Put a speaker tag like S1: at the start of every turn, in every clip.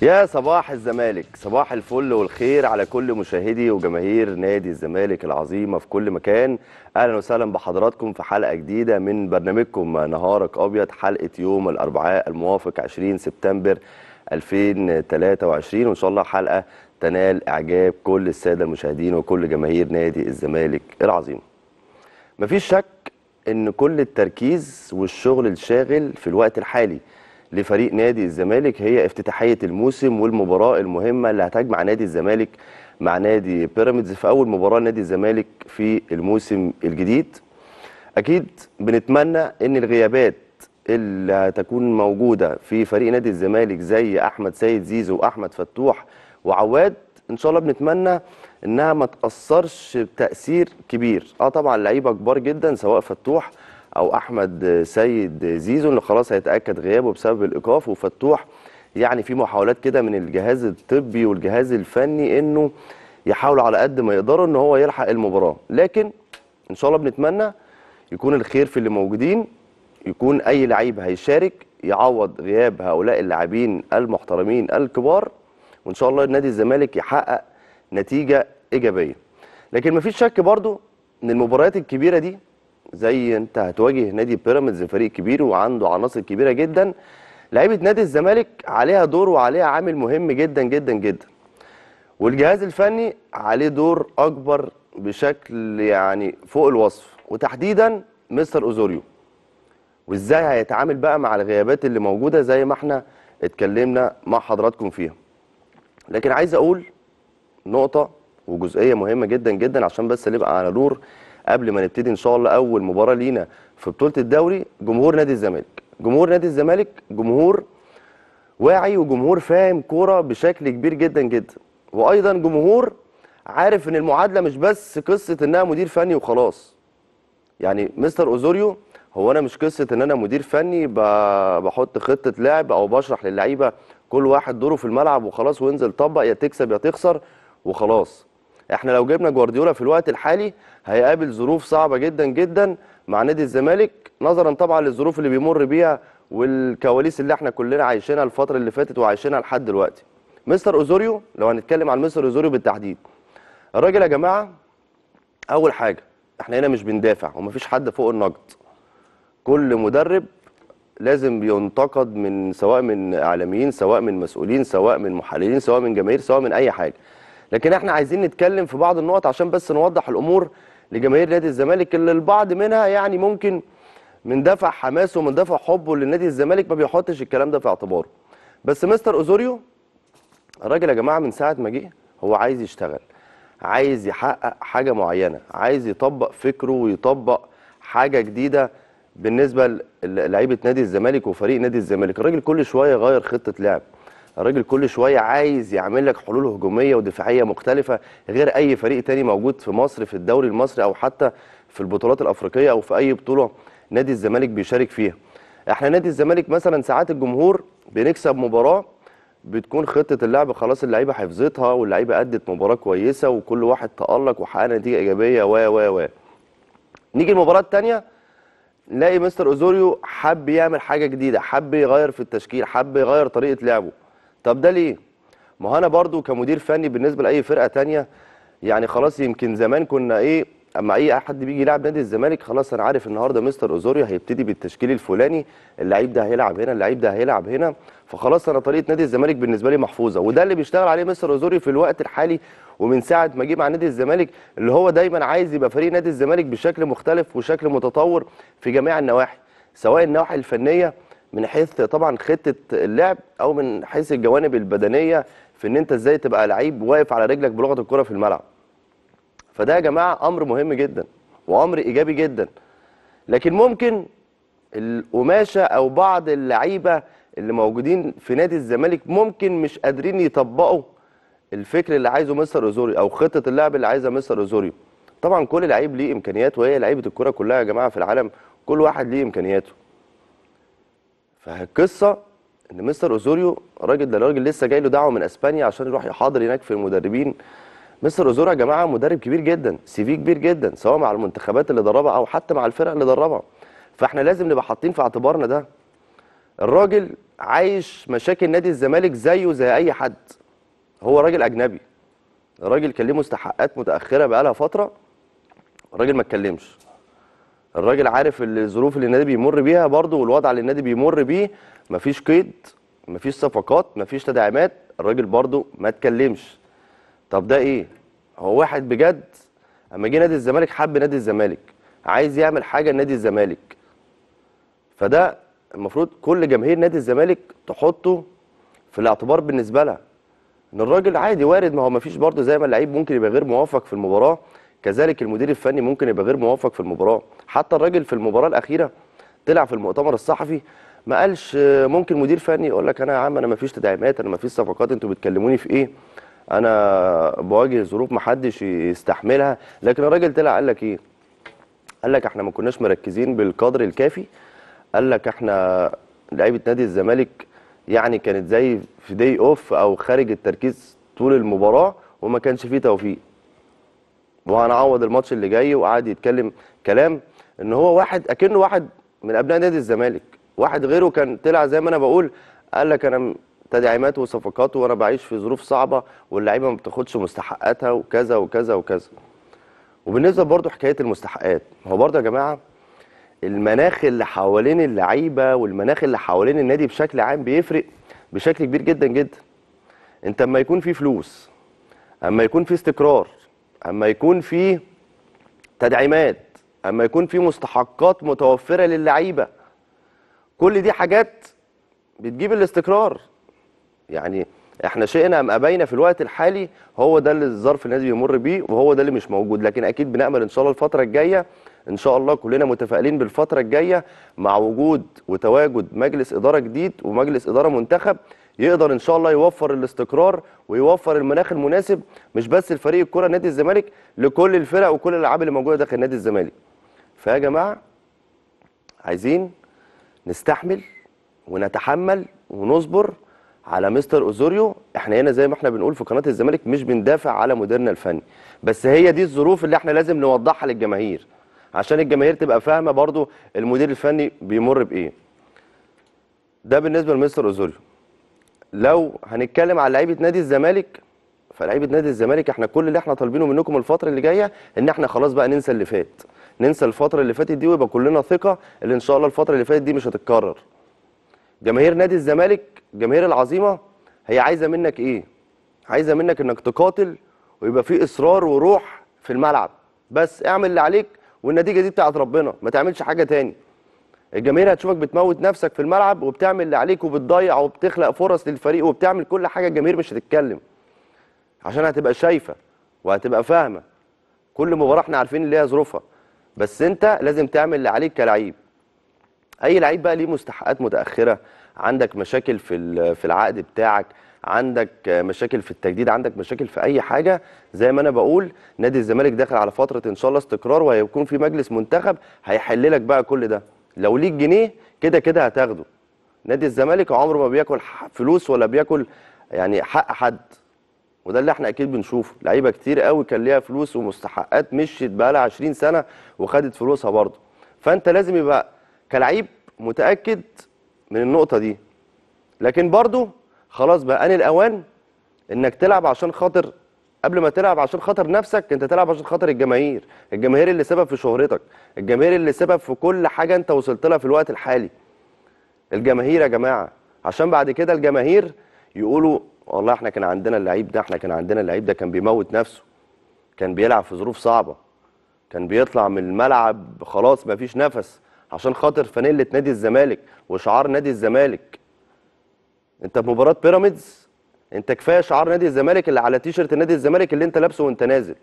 S1: يا صباح الزمالك صباح الفل والخير على كل مشاهدي وجماهير نادي الزمالك العظيمة في كل مكان أهلا وسهلا بحضراتكم في حلقة جديدة من برنامجكم نهارك أبيض حلقة يوم الأربعاء الموافق 20 سبتمبر 2023 وإن شاء الله حلقة تنال إعجاب كل السادة المشاهدين وكل جماهير نادي الزمالك العظيم مفيش شك ان كل التركيز والشغل الشاغل في الوقت الحالي لفريق نادي الزمالك هي افتتاحيه الموسم والمباراه المهمه اللي هتجمع نادي الزمالك مع نادي بيراميدز في اول مباراه نادي الزمالك في الموسم الجديد اكيد بنتمنى ان الغيابات اللي هتكون موجوده في فريق نادي الزمالك زي احمد سيد زيزو واحمد فتوح وعواد ان شاء الله بنتمنى انها ما تاثرش بتاثير كبير اه طبعا لعيبه كبار جدا سواء فتوح او احمد سيد زيزو اللي خلاص هيتاكد غيابه بسبب الايقاف وفتوح يعني في محاولات كده من الجهاز الطبي والجهاز الفني انه يحاولوا على قد ما يقدروا ان هو يلحق المباراه لكن ان شاء الله بنتمنى يكون الخير في اللي موجودين يكون اي لعيب هيشارك يعوض غياب هؤلاء اللاعبين المحترمين الكبار وان شاء الله نادي الزمالك يحقق نتيجه ايجابيه لكن مفيش شك برضو ان المباريات الكبيره دي زي انت هتواجه نادي بيراميدز فريق كبير وعنده عناصر كبيره جدا لعيبه نادي الزمالك عليها دور وعليها عامل مهم جدا جدا جدا والجهاز الفني عليه دور اكبر بشكل يعني فوق الوصف وتحديدا مستر اوزوريو وازاي هيتعامل بقى مع الغيابات اللي موجوده زي ما احنا اتكلمنا مع حضراتكم فيها لكن عايز اقول نقطه وجزئيه مهمه جدا جدا عشان بس نبقى على نور قبل ما نبتدي ان شاء الله اول مباراه لينا في بطوله الدوري جمهور نادي الزمالك جمهور نادي الزمالك جمهور واعي وجمهور فاهم كوره بشكل كبير جدا جدا وايضا جمهور عارف ان المعادله مش بس قصه انها مدير فني وخلاص يعني مستر اوزوريو هو انا مش قصه ان انا مدير فني بحط خطه لعب او بشرح للعيبه كل واحد دوره في الملعب وخلاص وانزل طبق يا تكسب يا تخسر وخلاص احنا لو جبنا جوارديولا في الوقت الحالي هيقابل ظروف صعبه جدا جدا مع نادي الزمالك نظرا طبعا للظروف اللي بيمر بيها والكواليس اللي احنا كلنا عايشينها الفتره اللي فاتت وعايشينها لحد دلوقتي مستر اوزوريو لو هنتكلم عن مستر اوزوريو بالتحديد الراجل يا جماعه اول حاجه احنا هنا مش بندافع ومفيش حد فوق النقد كل مدرب لازم ينتقد من سواء من اعلاميين سواء من مسؤولين سواء من محللين سواء من جماهير سواء من اي حاجه لكن احنا عايزين نتكلم في بعض النقط عشان بس نوضح الامور لجماهير نادي الزمالك اللي البعض منها يعني ممكن من دافع حماسه ومن دافع حبه لنادي الزمالك ما بيحطش الكلام ده في اعتباره بس مستر اوزوريو الراجل يا جماعه من ساعه ما جه هو عايز يشتغل عايز يحقق حاجه معينه عايز يطبق فكره ويطبق حاجه جديده بالنسبه للعيبه نادي الزمالك وفريق نادي الزمالك الراجل كل شويه يغير خطه لعب الراجل كل شويه عايز يعمل لك حلول هجوميه ودفاعيه مختلفه غير اي فريق تاني موجود في مصر في الدوري المصري او حتى في البطولات الافريقيه او في اي بطوله نادي الزمالك بيشارك فيها احنا نادي الزمالك مثلا ساعات الجمهور بنكسب مباراه بتكون خطه اللعب خلاص اللعيبه حفظتها واللعيبه ادت مباراه كويسه وكل واحد تالق وحقق نتيجه ايجابيه و و و نيجي المباراه الثانيه نلاقي مستر اوزوريو حب يعمل حاجه جديده حب يغير في التشكيل حب يغير طريقه لعبه طب ده ليه ما هو انا برضو كمدير فني بالنسبه لاي فرقه تانية يعني خلاص يمكن زمان كنا ايه اما اي حد بيجي يلعب نادي الزمالك خلاص انا عارف النهارده مستر اوزوريو هيبتدي بالتشكيل الفلاني اللعيب ده هيلعب هنا اللعيب ده هيلعب هنا فخلاص انا طريقه نادي الزمالك بالنسبه لي محفوظه وده اللي بيشتغل عليه مستر اوزوريو في الوقت الحالي ومن ساعه ما جه مع نادي الزمالك اللي هو دايما عايز يبقى فريق نادي الزمالك بشكل مختلف وشكل متطور في جميع النواحي سواء النواحي الفنيه من حيث طبعا خطه اللعب او من حيث الجوانب البدنيه في ان انت ازاي تبقى لعيب واقف على رجلك بلغه الكره في الملعب فده يا جماعه امر مهم جدا وامر ايجابي جدا لكن ممكن القماشه او بعض اللعيبه اللي موجودين في نادي الزمالك ممكن مش قادرين يطبقوا الفكر اللي عايزه مستر اوزوريو او خطه اللعب اللي عايزها مستر اوزوريو طبعا كل لعيب ليه امكانيات وهي لعيبه الكره كلها يا جماعه في العالم كل واحد ليه امكانياته فالقصه ان مستر اوزوريو راجل ده راجل لسه جاي له دعوه من اسبانيا عشان يروح يحاضر هناك في المدربين مستر اوزوريو يا جماعه مدرب كبير جدا سي في كبير جدا سواء مع المنتخبات اللي دربها او حتى مع الفرق اللي دربها فاحنا لازم نبقى حاطين في اعتبارنا ده الراجل عايش مشاكل نادي الزمالك زيه زي اي حد هو راجل اجنبي الراجل كان ليه مستحقات متاخره بقالها فتره الراجل ما اتكلمش الراجل عارف الظروف اللي النادي بيمر بيها برضه والوضع اللي النادي بيمر بيه مفيش قيد مفيش صفقات مفيش تدعيمات الراجل برضه ما اتكلمش طب ده ايه هو واحد بجد اما جه نادي الزمالك حب نادي الزمالك عايز يعمل حاجه لنادي الزمالك فده المفروض كل جماهير نادي الزمالك تحطه في الاعتبار بالنسبه لها ان الراجل عادي وارد ما هو ما فيش برضه زي ما اللعيب ممكن يبقى غير موفق في المباراه كذلك المدير الفني ممكن يبقى غير موفق في المباراه حتى الراجل في المباراه الاخيره طلع في المؤتمر الصحفي ما قالش آه، ممكن مدير فني يقول لك انا يا عم انا ما فيش تدعيمات انا ما فيش صفقات انتوا بتكلموني في ايه انا بواجه ظروف ما حدش يستحملها لكن الراجل طلع قال لك ايه قال لك احنا ما كناش مركزين بالقدر الكافي قال لك احنا لعيبه نادي الزمالك يعني كانت زي في داي اوف او خارج التركيز طول المباراه وما كانش فيه توفيق وهنعوض الماتش اللي جاي وقعد يتكلم كلام ان هو واحد اكنه واحد من ابناء نادي الزمالك واحد غيره كان طلع زي ما انا بقول قال لك انا تدعيمات وصفقات وانا بعيش في ظروف صعبه واللعيبه ما بتاخدش مستحقاتها وكذا وكذا وكذا وبالنسبه برضو حكايه المستحقات هو برضو يا جماعه المناخ اللي حوالين اللعيبه والمناخ اللي حوالين النادي بشكل عام بيفرق بشكل كبير جدا جدا انت اما يكون في فلوس اما يكون في استقرار اما يكون في تدعيمات اما يكون في مستحقات متوفره للعيبه كل دي حاجات بتجيب الاستقرار يعني احنا شئنا ام ابينا في الوقت الحالي هو ده اللي الظرف النادي بيمر بيه وهو ده اللي مش موجود لكن اكيد بنامل ان شاء الله الفتره الجايه ان شاء الله كلنا متفائلين بالفتره الجايه مع وجود وتواجد مجلس اداره جديد ومجلس اداره منتخب يقدر ان شاء الله يوفر الاستقرار ويوفر المناخ المناسب مش بس لفريق الكره نادي الزمالك لكل الفرق وكل الالعاب اللي موجوده داخل نادي الزمالك فيا جماعه عايزين نستحمل ونتحمل ونصبر على مستر اوزوريو احنا هنا زي ما احنا بنقول في قناه الزمالك مش بندافع على مديرنا الفني بس هي دي الظروف اللي احنا لازم نوضحها للجماهير عشان الجماهير تبقى فاهمه برضو المدير الفني بيمر بايه ده بالنسبه لمستر اوزوريو لو هنتكلم على لعيبه نادي الزمالك فلعيبه نادي الزمالك احنا كل اللي احنا طالبينه منكم الفتره اللي جايه ان احنا خلاص بقى ننسى اللي فات ننسى الفتره اللي فاتت دي ويبقى كلنا ثقه ان ان شاء الله الفتره اللي فاتت دي مش هتتكرر جماهير نادي الزمالك الجماهير العظيمه هي عايزه منك ايه عايزه منك انك تقاتل ويبقى في اصرار وروح في الملعب بس اعمل اللي عليك والنتيجه دي بتاعت ربنا ما تعملش حاجه تاني الجماهير هتشوفك بتموت نفسك في الملعب وبتعمل اللي عليك وبتضيع وبتخلق فرص للفريق وبتعمل كل حاجه الجماهير مش هتتكلم عشان هتبقى شايفه وهتبقى فاهمه كل مباراه احنا عارفين اللي هي ظروفها بس انت لازم تعمل اللي عليك كلعيب اي لعيب بقى ليه مستحقات متاخره عندك مشاكل في ال- في العقد بتاعك عندك مشاكل في التجديد عندك مشاكل في اي حاجه زي ما انا بقول نادي الزمالك داخل على فتره ان شاء الله استقرار وهيكون في مجلس منتخب هيحل لك بقى كل ده لو ليك جنيه كده كده هتاخده نادي الزمالك عمره ما بياكل ح- فلوس ولا بياكل يعني حق حد وده اللي احنا اكيد بنشوفه لعيبه كتير قوي كان ليها فلوس ومستحقات مشيت بقى لها 20 سنه وخدت فلوسها برضه فانت لازم يبقى كلعيب متاكد من النقطه دي لكن برضه خلاص بقى ان الاوان انك تلعب عشان خاطر قبل ما تلعب عشان خاطر نفسك انت تلعب عشان خاطر الجماهير الجماهير اللي سبب في شهرتك الجماهير اللي سبب في كل حاجه انت وصلت لها في الوقت الحالي الجماهير يا جماعه عشان بعد كده الجماهير يقولوا والله احنا كان عندنا اللعيب ده احنا كان عندنا اللعيب ده كان بيموت نفسه كان بيلعب في ظروف صعبه كان بيطلع من الملعب خلاص مفيش نفس عشان خاطر فانيله نادي الزمالك وشعار نادي الزمالك انت في مباراه بيراميدز انت كفايه شعار نادي الزمالك اللي على تيشرت نادي الزمالك اللي انت لابسه وانت نازل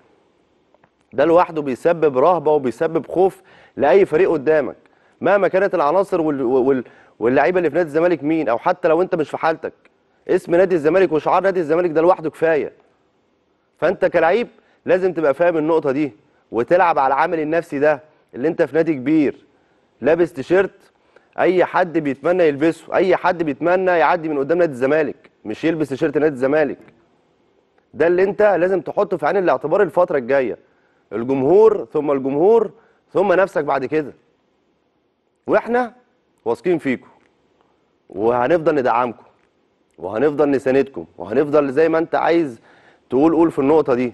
S1: ده لوحده بيسبب رهبه وبيسبب خوف لاي فريق قدامك مهما كانت العناصر وال... وال... واللعيبه اللي في نادي الزمالك مين او حتى لو انت مش في حالتك اسم نادي الزمالك وشعار نادي الزمالك ده لوحده كفايه فانت كلعيب لازم تبقى فاهم النقطه دي وتلعب على العامل النفسي ده اللي انت في نادي كبير لابس تيشيرت اي حد بيتمنى يلبسه اي حد بيتمنى يعدي من قدام نادي الزمالك مش يلبس تيشيرت نادي الزمالك ده اللي انت لازم تحطه في عين الاعتبار الفتره الجايه الجمهور ثم الجمهور ثم نفسك بعد كده واحنا واثقين فيكم وهنفضل ندعمكم وهنفضل نساندكم وهنفضل زي ما انت عايز تقول قول في النقطه دي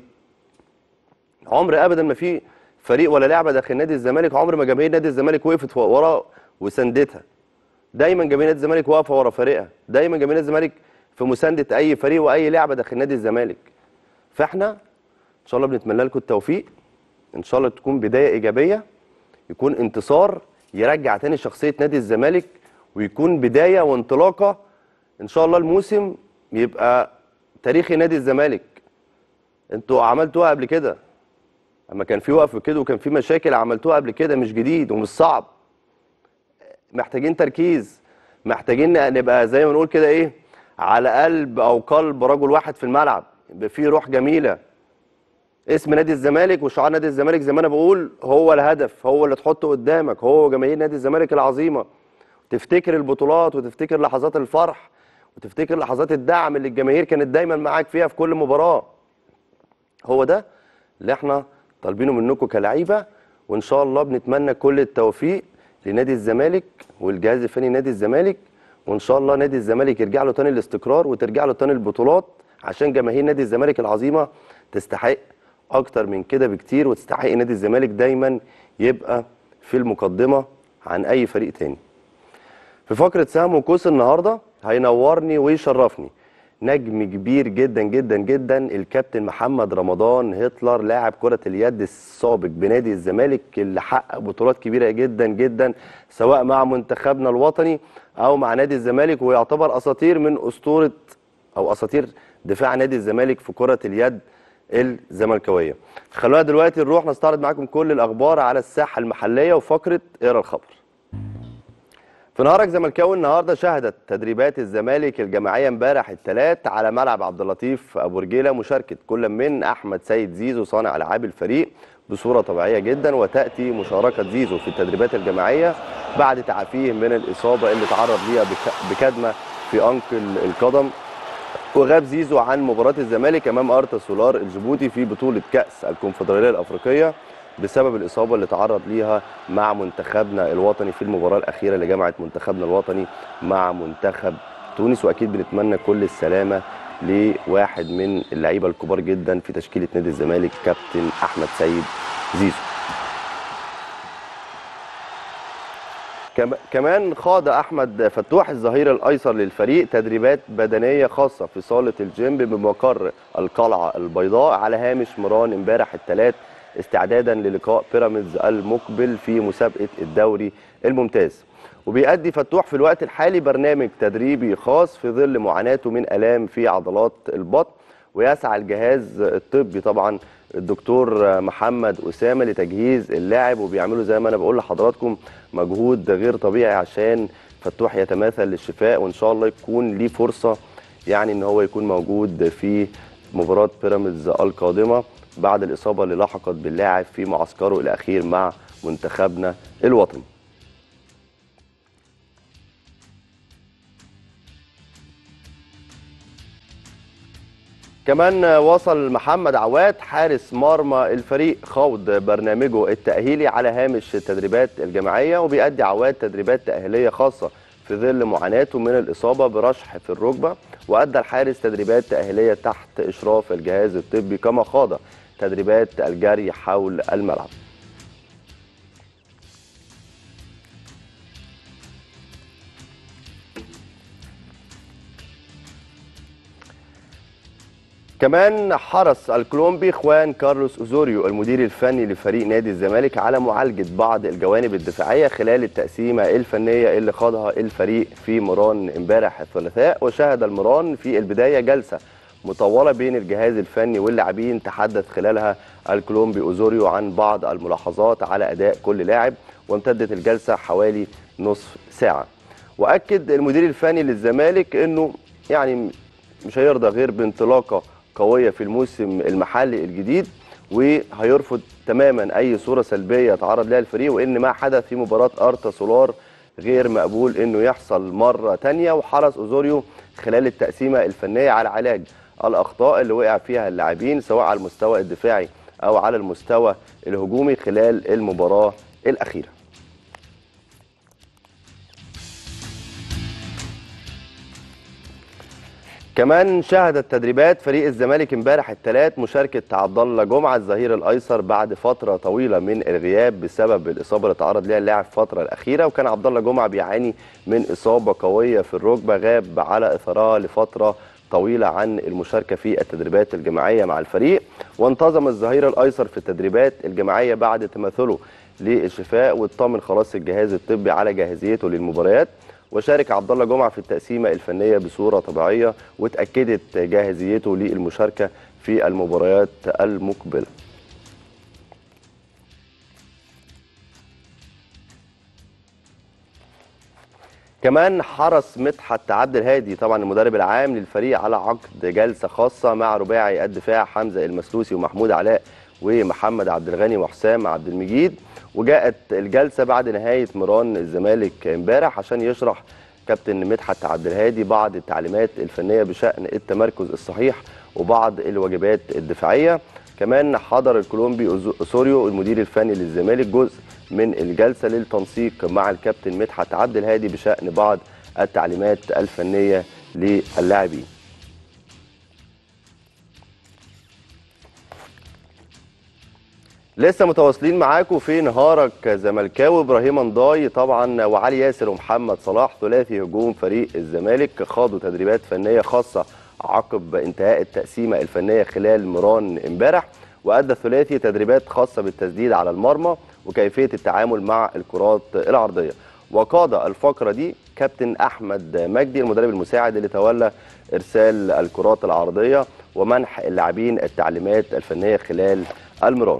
S1: عمر ابدا ما في فريق ولا لعبه داخل نادي الزمالك عمر ما جماهير نادي الزمالك وقفت ورا وساندتها دايما جماهير نادي الزمالك واقفه ورا فريقها دايما جماهير نادي الزمالك في مسانده اي فريق واي لعبه داخل نادي الزمالك فاحنا ان شاء الله بنتمنى لكم التوفيق ان شاء الله تكون بدايه ايجابيه يكون انتصار يرجع تاني شخصيه نادي الزمالك ويكون بدايه وانطلاقه ان شاء الله الموسم يبقى تاريخي نادي الزمالك انتوا عملتوها قبل كده اما كان في وقف كده وكان في مشاكل عملتوها قبل كده مش جديد ومش صعب محتاجين تركيز محتاجين نبقى زي ما نقول كده ايه على قلب او قلب رجل واحد في الملعب يبقى في روح جميله اسم نادي الزمالك وشعار نادي الزمالك زي ما انا بقول هو الهدف هو اللي تحطه قدامك هو جماهير نادي الزمالك العظيمه تفتكر البطولات وتفتكر لحظات الفرح وتفتكر لحظات الدعم اللي الجماهير كانت دايما معاك فيها في كل مباراه هو ده اللي احنا طالبينه منكم كلعيبه وان شاء الله بنتمنى كل التوفيق لنادي الزمالك والجهاز الفني نادي الزمالك وان شاء الله نادي الزمالك يرجع له تاني الاستقرار وترجع له تاني البطولات عشان جماهير نادي الزمالك العظيمه تستحق اكتر من كده بكتير وتستحق نادي الزمالك دايما يبقى في المقدمه عن اي فريق تاني في فقره سهم وكوس النهارده هينورني ويشرفني نجم كبير جدا جدا جدا الكابتن محمد رمضان هتلر لاعب كرة اليد السابق بنادي الزمالك اللي حقق بطولات كبيرة جدا جدا سواء مع منتخبنا الوطني او مع نادي الزمالك ويعتبر اساطير من اسطورة او اساطير دفاع نادي الزمالك في كرة اليد الزملكاوية خلونا دلوقتي نروح نستعرض معاكم كل الاخبار على الساحة المحلية وفقرة اقرا الخبر في نهارك زملكاوي النهارده شهدت تدريبات الزمالك الجماعيه امبارح الثلاث على ملعب عبد اللطيف ابو رجيله مشاركه كل من احمد سيد زيزو صانع العاب الفريق بصوره طبيعيه جدا وتاتي مشاركه زيزو في التدريبات الجماعيه بعد تعافيه من الاصابه اللي تعرض ليها بكدمه في انكل القدم وغاب زيزو عن مباراه الزمالك امام ارتا سولار الجيبوتي في بطوله كاس الكونفدراليه الافريقيه بسبب الاصابه اللي تعرض ليها مع منتخبنا الوطني في المباراه الاخيره اللي جمعت منتخبنا الوطني مع منتخب تونس واكيد بنتمنى كل السلامه لواحد من اللعيبه الكبار جدا في تشكيله نادي الزمالك كابتن احمد سيد زيزو كمان خاض احمد فتوح الظهير الايسر للفريق تدريبات بدنيه خاصه في صاله الجيم بمقر القلعه البيضاء على هامش مران امبارح الثلاث استعدادا للقاء بيراميدز المقبل في مسابقه الدوري الممتاز وبيأدي فتوح في الوقت الحالي برنامج تدريبي خاص في ظل معاناته من الام في عضلات البطن ويسعى الجهاز الطبي طبعا الدكتور محمد اسامه لتجهيز اللاعب وبيعملوا زي ما انا بقول لحضراتكم مجهود غير طبيعي عشان فتوح يتماثل للشفاء وان شاء الله يكون ليه فرصه يعني ان هو يكون موجود في مباراه بيراميدز القادمه بعد الإصابة اللي لحقت باللاعب في معسكره الأخير مع منتخبنا الوطني كمان وصل محمد عواد حارس مرمى الفريق خوض برنامجه التأهيلي على هامش التدريبات الجماعية وبيأدي عواد تدريبات تأهيلية خاصة في ظل معاناته من الإصابة برشح في الركبة وأدى الحارس تدريبات تأهيلية تحت إشراف الجهاز الطبي كما خاض تدريبات الجري حول الملعب كمان حرص الكولومبي خوان كارلوس اوزوريو المدير الفني لفريق نادي الزمالك على معالجه بعض الجوانب الدفاعيه خلال التقسيمه الفنيه اللي خاضها الفريق في مران امبارح الثلاثاء وشهد المران في البدايه جلسه مطوله بين الجهاز الفني واللاعبين تحدث خلالها الكولومبي اوزوريو عن بعض الملاحظات على اداء كل لاعب وامتدت الجلسه حوالي نصف ساعه واكد المدير الفني للزمالك انه يعني مش هيرضى غير بانطلاقه قويه في الموسم المحلي الجديد وهيرفض تماما اي صوره سلبيه يتعرض لها الفريق وان ما حدث في مباراه ارتا سولار غير مقبول انه يحصل مره ثانيه وحرص اوزوريو خلال التقسيمه الفنيه على علاج الاخطاء اللي وقع فيها اللاعبين سواء على المستوى الدفاعي او على المستوى الهجومي خلال المباراه الاخيره كمان شهدت تدريبات فريق الزمالك امبارح الثلاث مشاركه عبد الله جمعه الظهير الايسر بعد فتره طويله من الغياب بسبب الاصابه اللي تعرض ليها اللاعب في الفتره الاخيره وكان عبد الله جمعه بيعاني من اصابه قويه في الركبه غاب على اثرها لفتره طويله عن المشاركه في التدريبات الجماعيه مع الفريق وانتظم الظهير الايسر في التدريبات الجماعيه بعد تماثله للشفاء واطمن خلاص الجهاز الطبي على جاهزيته للمباريات وشارك عبد الله جمعه في التقسيمه الفنيه بصوره طبيعيه واتاكدت جاهزيته للمشاركه في المباريات المقبله كمان حرص مدحت عبد الهادي طبعا المدرب العام للفريق على عقد جلسه خاصه مع رباعي الدفاع حمزه المسلوسي ومحمود علاء ومحمد عبد الغني وحسام عبد المجيد وجاءت الجلسه بعد نهايه مران الزمالك امبارح عشان يشرح كابتن مدحت عبد الهادي بعض التعليمات الفنيه بشان التمركز الصحيح وبعض الواجبات الدفاعيه كمان حضر الكولومبي اسوريو المدير الفني للزمالك جزء من الجلسه للتنسيق مع الكابتن مدحت عبد الهادي بشان بعض التعليمات الفنيه للاعبين لسه متواصلين معاكم في نهارك زملكاوي ابراهيم انضاي طبعا وعلي ياسر ومحمد صلاح ثلاثي هجوم فريق الزمالك خاضوا تدريبات فنيه خاصه عقب انتهاء التقسيمه الفنيه خلال مران امبارح وادى الثلاثي تدريبات خاصه بالتسديد على المرمى وكيفيه التعامل مع الكرات العرضيه وقاد الفقره دي كابتن احمد مجدي المدرب المساعد اللي تولى ارسال الكرات العرضيه ومنح اللاعبين التعليمات الفنيه خلال المران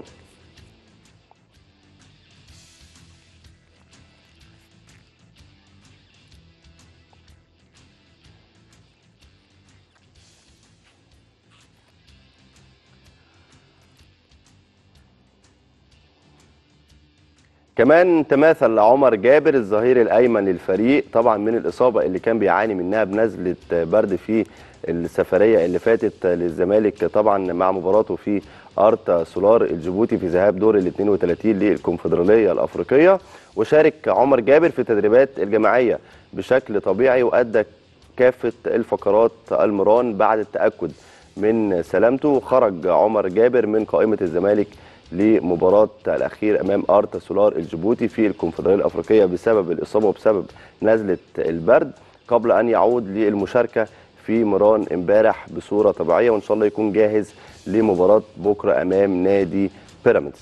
S1: كمان تماثل عمر جابر الظهير الايمن للفريق طبعا من الاصابه اللي كان بيعاني منها بنزله برد في السفريه اللي فاتت للزمالك طبعا مع مباراته في ارتا سولار الجيبوتي في ذهاب دور ال 32 للكونفدراليه الافريقيه وشارك عمر جابر في التدريبات الجماعيه بشكل طبيعي وادى كافه الفقرات المران بعد التاكد من سلامته خرج عمر جابر من قائمه الزمالك لمباراة الأخير أمام أرتا سولار الجيبوتي في الكونفدرالية الأفريقية بسبب الإصابة وبسبب نزلة البرد قبل أن يعود للمشاركة في مران امبارح بصورة طبيعية وإن شاء الله يكون جاهز لمباراة بكرة أمام نادي بيراميدز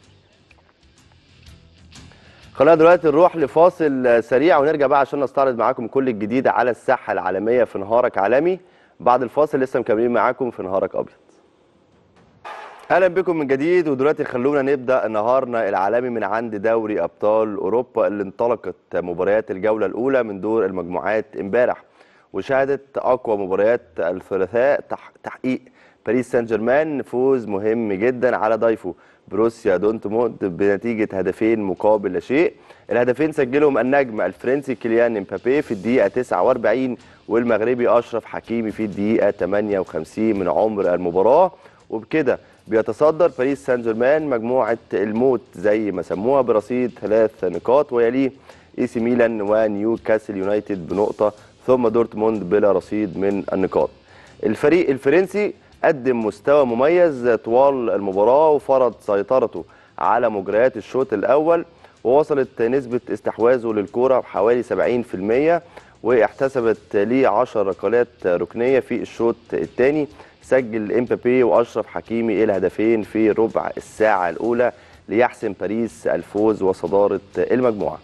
S1: خلينا دلوقتي نروح لفاصل سريع ونرجع بقى عشان نستعرض معاكم كل الجديد على الساحة العالمية في نهارك عالمي بعد الفاصل لسه مكملين معاكم في نهارك أبيض اهلا بكم من جديد ودلوقتي خلونا نبدا نهارنا العالمي من عند دوري ابطال اوروبا اللي انطلقت مباريات الجوله الاولى من دور المجموعات امبارح وشهدت اقوى مباريات الثلاثاء تحقيق باريس سان جيرمان فوز مهم جدا على ضيفه بروسيا دونتموند بنتيجه هدفين مقابل لا شيء الهدفين سجلهم النجم الفرنسي كيليان امبابي في الدقيقه 49 والمغربي اشرف حكيمي في الدقيقه 58 من عمر المباراه وبكده بيتصدر باريس سان جيرمان مجموعه الموت زي ما سموها برصيد ثلاث نقاط ويليه اي سي ميلان ونيوكاسل يونايتد بنقطه ثم دورتموند بلا رصيد من النقاط. الفريق الفرنسي قدم مستوى مميز طوال المباراه وفرض سيطرته على مجريات الشوط الاول ووصلت نسبه استحواذه للكره بحوالي 70% واحتسبت ليه 10 ركلات ركنيه في الشوط الثاني سجل امبابي واشرف حكيمي الهدفين في ربع الساعه الاولى ليحسم باريس الفوز وصداره المجموعه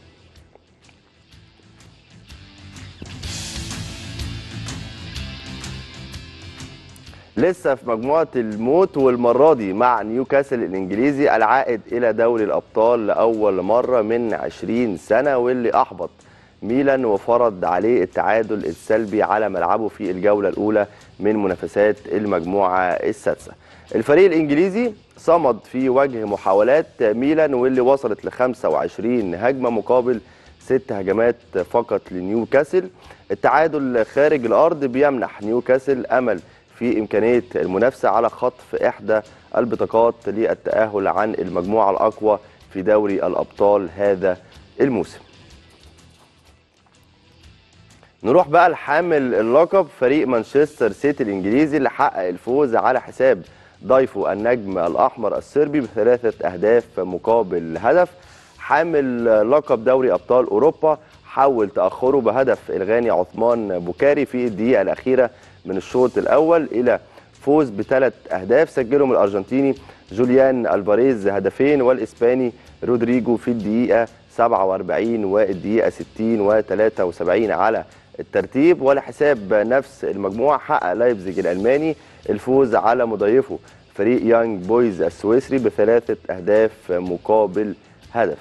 S1: لسه في مجموعه الموت والمره دي مع نيوكاسل الانجليزي العائد الى دوري الابطال لاول مره من 20 سنه واللي احبط ميلان وفرض عليه التعادل السلبي على ملعبه في الجوله الاولى من منافسات المجموعه السادسه. الفريق الانجليزي صمد في وجه محاولات ميلان واللي وصلت ل 25 هجمه مقابل ست هجمات فقط لنيوكاسل. التعادل خارج الارض بيمنح نيوكاسل امل في امكانيه المنافسه على خطف احدى البطاقات للتاهل عن المجموعه الاقوى في دوري الابطال هذا الموسم. نروح بقى لحامل اللقب فريق مانشستر سيتي الانجليزي اللي حقق الفوز على حساب ضيفه النجم الاحمر الصربي بثلاثه اهداف مقابل هدف حامل لقب دوري ابطال اوروبا حول تاخره بهدف الغاني عثمان بوكاري في الدقيقه الاخيره من الشوط الاول الى فوز بثلاث اهداف سجلهم الارجنتيني جوليان الفاريز هدفين والاسباني رودريجو في الدقيقه 47 والدقيقه 60 و73 على الترتيب ولحساب نفس المجموعه حقق لايبزيج الالماني الفوز على مضيفه فريق يانج بويز السويسري بثلاثه اهداف مقابل هدف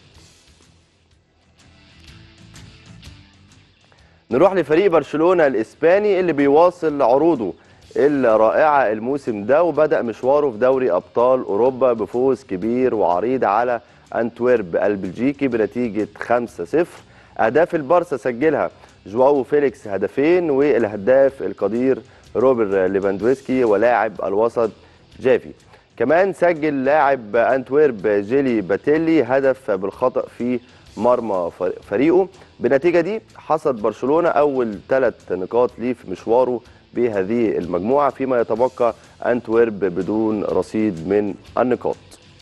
S1: نروح لفريق برشلونه الاسباني اللي بيواصل عروضه الرائعه الموسم ده وبدا مشواره في دوري ابطال اوروبا بفوز كبير وعريض على انتويرب البلجيكي بنتيجه 5-0 اهداف البارسا سجلها جواو فيليكس هدفين والهداف القدير روبر ليفاندوسكي ولاعب الوسط جافي كمان سجل لاعب انتويرب جيلي باتيلي هدف بالخطا في مرمى فريقه بالنتيجه دي حصد برشلونه اول ثلاث نقاط ليه في مشواره بهذه المجموعه فيما يتبقى انتويرب بدون رصيد من النقاط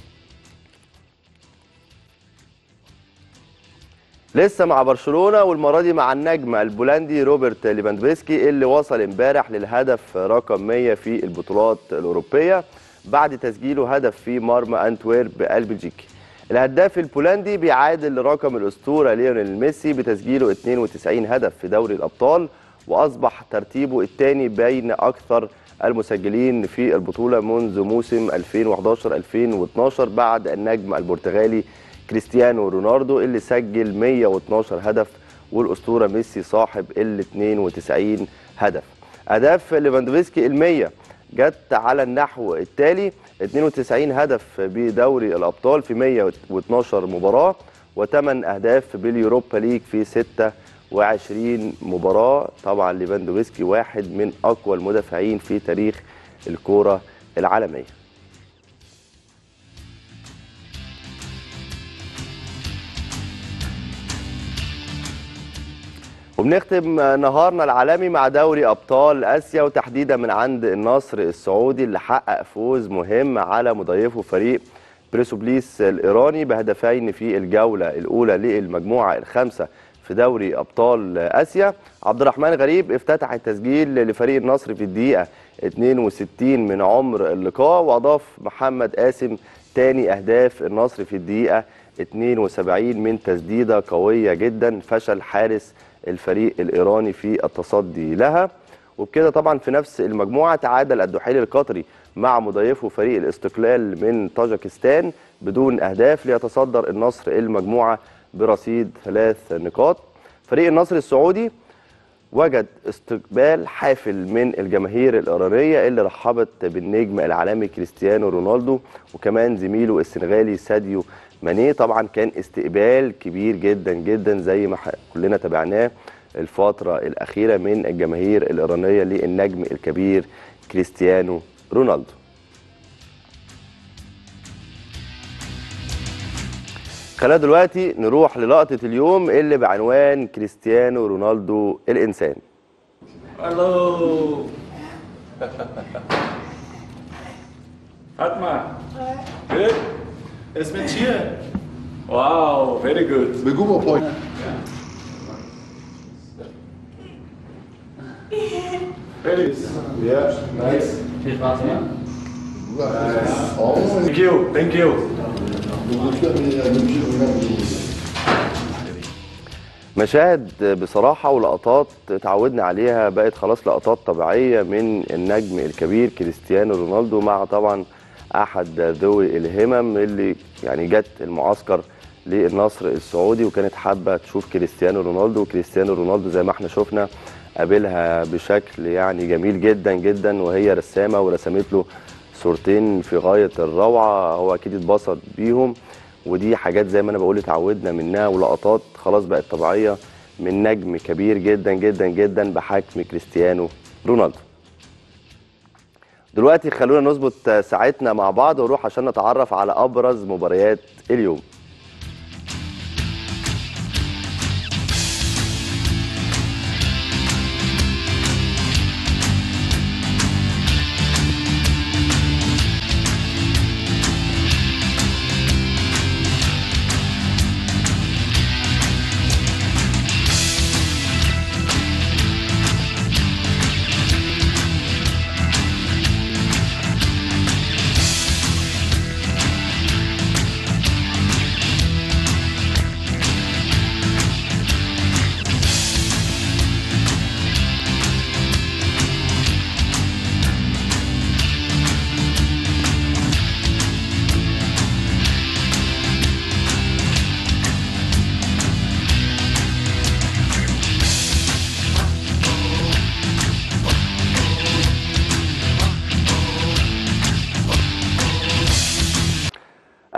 S1: لسه مع برشلونه والمره دي مع النجم البولندي روبرت ليفاندوفسكي اللي وصل امبارح للهدف رقم 100 في البطولات الاوروبيه بعد تسجيله هدف في مرمى انتويرب البلجيكي الهداف البولندي بيعادل رقم الاسطوره ليونيل ميسي بتسجيله 92 هدف في دوري الابطال واصبح ترتيبه الثاني بين اكثر المسجلين في البطوله منذ موسم 2011 2012 بعد النجم البرتغالي كريستيانو رونالدو اللي سجل 112 هدف والاسطوره ميسي صاحب ال 92 هدف اهداف ليفاندوفسكي ال 100 جت على النحو التالي 92 هدف بدوري الابطال في 112 مباراه و8 اهداف باليوروبا ليج في 26 مباراه طبعا ليفاندوفسكي واحد من اقوى المدافعين في تاريخ الكوره العالميه وبنختم نهارنا العالمي مع دوري ابطال اسيا وتحديدا من عند النصر السعودي اللي حقق فوز مهم على مضيفه فريق بريسوبليس الايراني بهدفين في الجوله الاولى للمجموعه الخامسه في دوري ابطال اسيا عبد الرحمن غريب افتتح التسجيل لفريق النصر في الدقيقه 62 من عمر اللقاء واضاف محمد قاسم ثاني اهداف النصر في الدقيقه 72 من تسديده قويه جدا فشل حارس الفريق الايراني في التصدي لها وبكده طبعا في نفس المجموعه تعادل الدحيل القطري مع مضيفه فريق الاستقلال من طاجكستان بدون اهداف ليتصدر النصر المجموعه برصيد ثلاث نقاط فريق النصر السعودي وجد استقبال حافل من الجماهير الايرانيه اللي رحبت بالنجم العالمي كريستيانو رونالدو وكمان زميله السنغالي ساديو ماني طبعا كان استقبال كبير جدا جدا زي ما كلنا تابعناه الفتره الاخيره من الجماهير الايرانيه للنجم الكبير كريستيانو رونالدو خلينا دلوقتي نروح للقطه اليوم اللي بعنوان كريستيانو رونالدو الانسان
S2: Hello. Fatma. Good.
S3: Es mit hier.
S2: Wow, very good.
S3: بجوبة بوينت
S2: Very.
S3: Yeah.
S2: Nice.
S3: Oh,
S2: Thank you. Thank you.
S1: مشاهد بصراحة ولقطات اتعودنا عليها بقت خلاص لقطات طبيعية من النجم الكبير كريستيانو رونالدو مع طبعا أحد ذوي الهمم اللي يعني جت المعسكر للنصر السعودي وكانت حابة تشوف كريستيانو رونالدو وكريستيانو رونالدو زي ما احنا شفنا قابلها بشكل يعني جميل جدا جدا وهي رسامة ورسمت له صورتين في غاية الروعة هو أكيد اتبسط بيهم ودي حاجات زي ما انا بقول اتعودنا منها ولقطات خلاص بقت طبيعيه من نجم كبير جدا جدا جدا بحجم كريستيانو رونالدو. دلوقتي خلونا نظبط ساعتنا مع بعض ونروح عشان نتعرف على ابرز مباريات اليوم.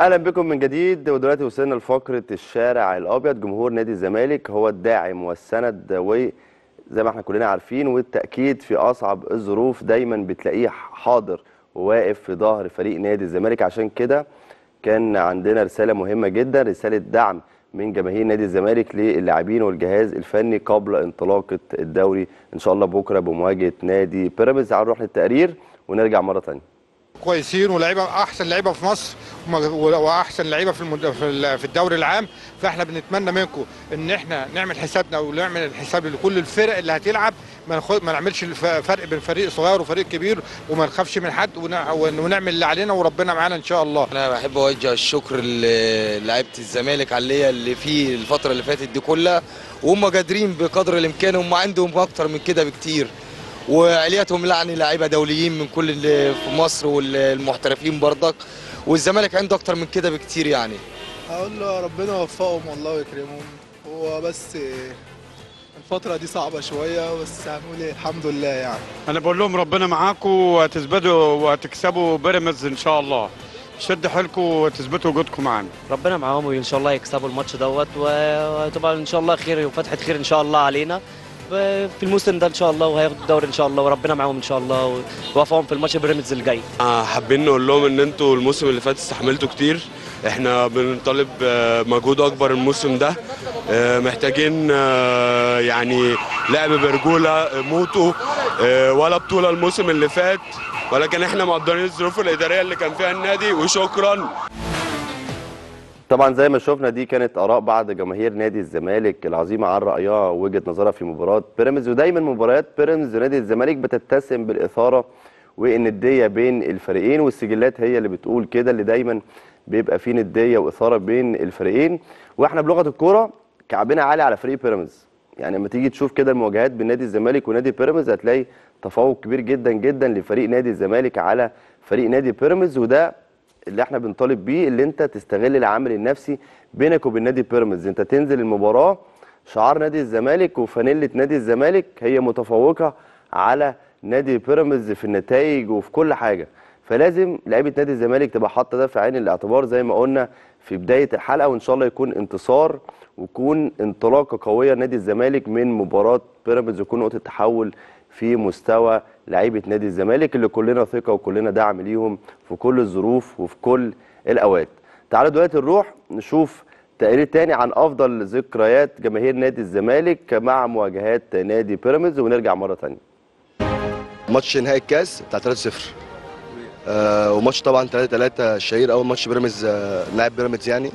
S1: اهلا بكم من جديد ودلوقتي وصلنا لفقره الشارع الابيض جمهور نادي الزمالك هو الداعم والسند وزي ما احنا كلنا عارفين والتاكيد في اصعب الظروف دايما بتلاقيه حاضر وواقف في ظهر فريق نادي الزمالك عشان كده كان عندنا رساله مهمه جدا رساله دعم من جماهير نادي الزمالك للاعبين والجهاز الفني قبل انطلاقه الدوري ان شاء الله بكره بمواجهه نادي بيراميدز تعالوا نروح للتقرير ونرجع مره ثانيه
S4: كويسين ولاعيبه احسن لعيبه في مصر وم- واحسن لعيبه في المد... في ال- في الدوري العام فاحنا بنتمنى منكم ان احنا نعمل حسابنا ونعمل الحساب لكل الفرق اللي هتلعب ما ناخد ما نعملش الف- فرق بين فريق صغير وفريق كبير وما نخافش من حد ونع- ون- ونعمل اللي علينا وربنا معانا ان شاء الله
S5: انا بحب اوجه الشكر للاعيبه الزمالك على اللي- اللي فيه الفتره اللي فاتت دي كلها وهم قادرين بقدر الامكان هم عندهم اكتر من كده بكتير وعلياتهم يعني لعيبه دوليين من كل اللي في مصر والمحترفين برضك والزمالك عنده اكتر من كده بكتير يعني
S6: هقول له ربنا يوفقهم والله ويكرمهم هو بس الفترة دي صعبة شوية بس هنقول ايه الحمد لله يعني
S7: انا بقول لهم ربنا معاكم وهتثبتوا وهتكسبوا بيراميدز ان شاء الله شد حيلكم وتثبتوا وجودكم معانا
S8: ربنا معاهم وان شاء الله يكسبوا الماتش دوت وتبقى ان شاء الله خير وفتحه خير ان شاء الله علينا في الموسم ده ان شاء الله وهياخدوا الدوري ان شاء الله وربنا معاهم ان شاء الله ويوفقهم في الماتش بيراميدز الجاي
S9: آه، حابين نقول لهم ان انتوا الموسم اللي فات استحملتوا كتير احنا بنطالب آه، مجهود اكبر الموسم ده آه، محتاجين آه، يعني لعب برجوله آه، موتوا آه، ولا بطوله الموسم اللي فات ولكن احنا مقدرين الظروف الاداريه اللي كان فيها النادي وشكرا
S1: طبعا زي ما شفنا دي كانت اراء بعض جماهير نادي الزمالك العظيمه عن رايها ووجهه نظرها في مباراه بيراميدز ودايما مباريات بيراميدز ونادي الزمالك بتتسم بالاثاره والنديه بين الفريقين والسجلات هي اللي بتقول كده اللي دايما بيبقى فيه نديه واثاره بين الفريقين واحنا بلغه الكوره كعبنا عالي على فريق بيراميدز يعني لما تيجي تشوف كده المواجهات بين نادي الزمالك ونادي بيراميدز هتلاقي تفوق كبير جدا جدا لفريق نادي الزمالك على فريق نادي بيراميدز وده اللي احنا بنطالب بيه اللي انت تستغل العامل النفسي بينك وبين نادي بيراميدز انت تنزل المباراه شعار نادي الزمالك وفانيله نادي الزمالك هي متفوقه على نادي بيراميدز في النتائج وفي كل حاجه فلازم لعيبه نادي الزمالك تبقى حاطه ده في عين الاعتبار زي ما قلنا في بدايه الحلقه وان شاء الله يكون انتصار ويكون انطلاقه قويه لنادي الزمالك من مباراه بيراميدز ويكون نقطه تحول في مستوى لعيبه نادي الزمالك اللي كلنا ثقه وكلنا دعم ليهم في كل الظروف وفي كل الاوقات. تعالوا دلوقتي نروح نشوف تقرير تاني عن افضل ذكريات جماهير نادي الزمالك مع مواجهات نادي بيراميدز ونرجع مره تانيه.
S10: ماتش نهائي الكاس بتاع 3-0 آه وماتش طبعا 3-3 الشهير اول ماتش بيراميدز آه لاعب بيراميدز يعني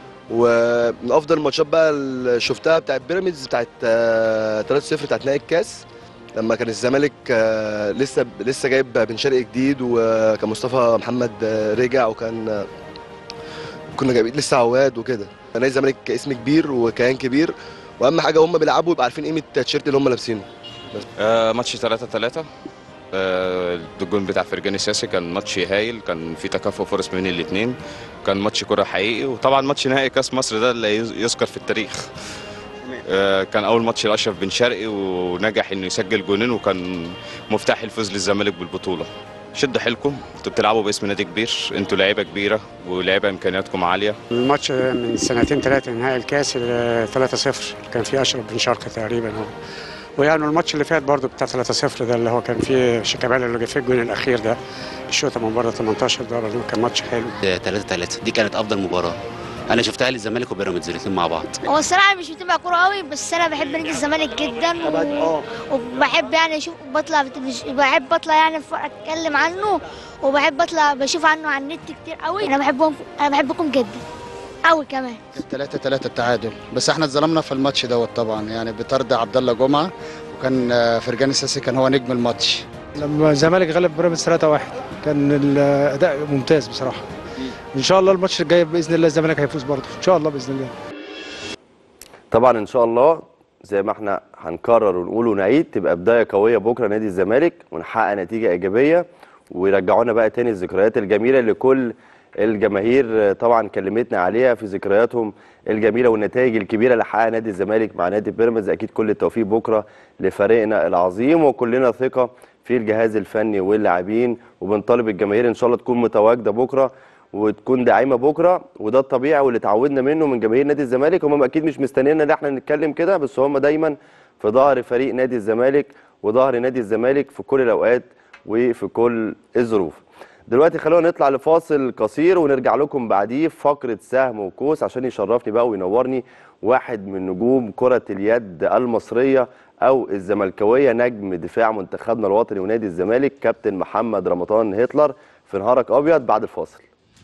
S10: ومن افضل الماتشات بقى اللي شفتها بتاعت بيراميدز بتاعت آه 3-0 بتاعت نهائي الكاس لما كان الزمالك آه لسه لسه جايب بن شرقي جديد وكان مصطفى محمد آه رجع وكان آه كنا جايبين لسه عواد وكده نادي الزمالك اسم كبير وكيان كبير واهم حاجه هم بيلعبوا يبقى عارفين قيمه التيشيرت اللي هم لابسينه
S11: آه ماتش 3 3 آه الجون بتاع فرجاني ساسي كان ماتش هايل كان في تكافؤ فرص بين الاثنين كان ماتش كرة حقيقي وطبعا ماتش نهائي كاس مصر ده اللي يز- يذكر في التاريخ آه كان اول ماتش لاشرف بن شرقي ونجح انه يسجل جونين وكان مفتاح الفوز للزمالك بالبطوله شدوا حيلكم انتوا بتلعبوا باسم نادي كبير انتوا لعيبه كبيره ولاعيبه امكانياتكم عاليه
S7: الماتش من سنتين ثلاثه نهائي الكاس 3-0 كان فيه اشرف بن شرقه تقريبا هو ويعني الماتش اللي فات برضو بتاع 3-0 ده اللي هو كان فيه شيكابالا اللي جاب فيه الجون الاخير ده الشوطه من بره 18 ده برضو كان ماتش حلو
S12: 3 3 دي كانت افضل مباراه انا شفتها للزمالك وبيراميدز الاثنين مع بعض
S13: هو الصراحه مش متابع كوره قوي بس انا بحب نادي الزمالك جدا و... وبحب يعني اشوف بطلع بت- بحب بطلع يعني ف- اتكلم عنه وبحب اطلع بشوف عنه على النت كتير قوي انا بحبهم انا بحبكم جدا قوي كمان
S14: 3 3 التعادل بس احنا اتظلمنا في الماتش دوت طبعا يعني بطرد عبد الله جمعه وكان آه، فرجاني ساسي كان هو نجم الماتش
S15: لما الزمالك غلب بيراميدز 3-1 كان الاداء ممتاز بصراحه ان شاء الله الماتش الجاي باذن الله الزمالك هيفوز برضه ان شاء الله باذن الله
S1: طبعا ان شاء الله زي ما احنا هنكرر ونقول ونعيد تبقى بدايه قويه بكره نادي الزمالك ونحقق نتيجه ايجابيه ويرجعونا بقى تاني الذكريات الجميله اللي كل الجماهير طبعا كلمتنا عليها في ذكرياتهم الجميله والنتائج الكبيره اللي حققها نادي الزمالك مع نادي بيراميدز اكيد كل التوفيق بكره لفريقنا العظيم وكلنا ثقه في الجهاز الفني واللاعبين وبنطالب الجماهير ان شاء الله تكون متواجده بكره وتكون داعمه بكره وده الطبيعي واللي اتعودنا منه من جماهير نادي الزمالك هم اكيد مش مستنينا ان احنا نتكلم كده بس هم دايما في ظهر فريق نادي الزمالك وظهر نادي الزمالك في كل الاوقات وفي كل الظروف دلوقتي خلونا نطلع لفاصل قصير ونرجع لكم بعديه في فقره سهم وكوس عشان يشرفني بقى وينورني واحد من نجوم كره اليد المصريه او الزملكاويه نجم دفاع منتخبنا الوطني ونادي الزمالك كابتن محمد رمضان هتلر في نهارك ابيض بعد الفاصل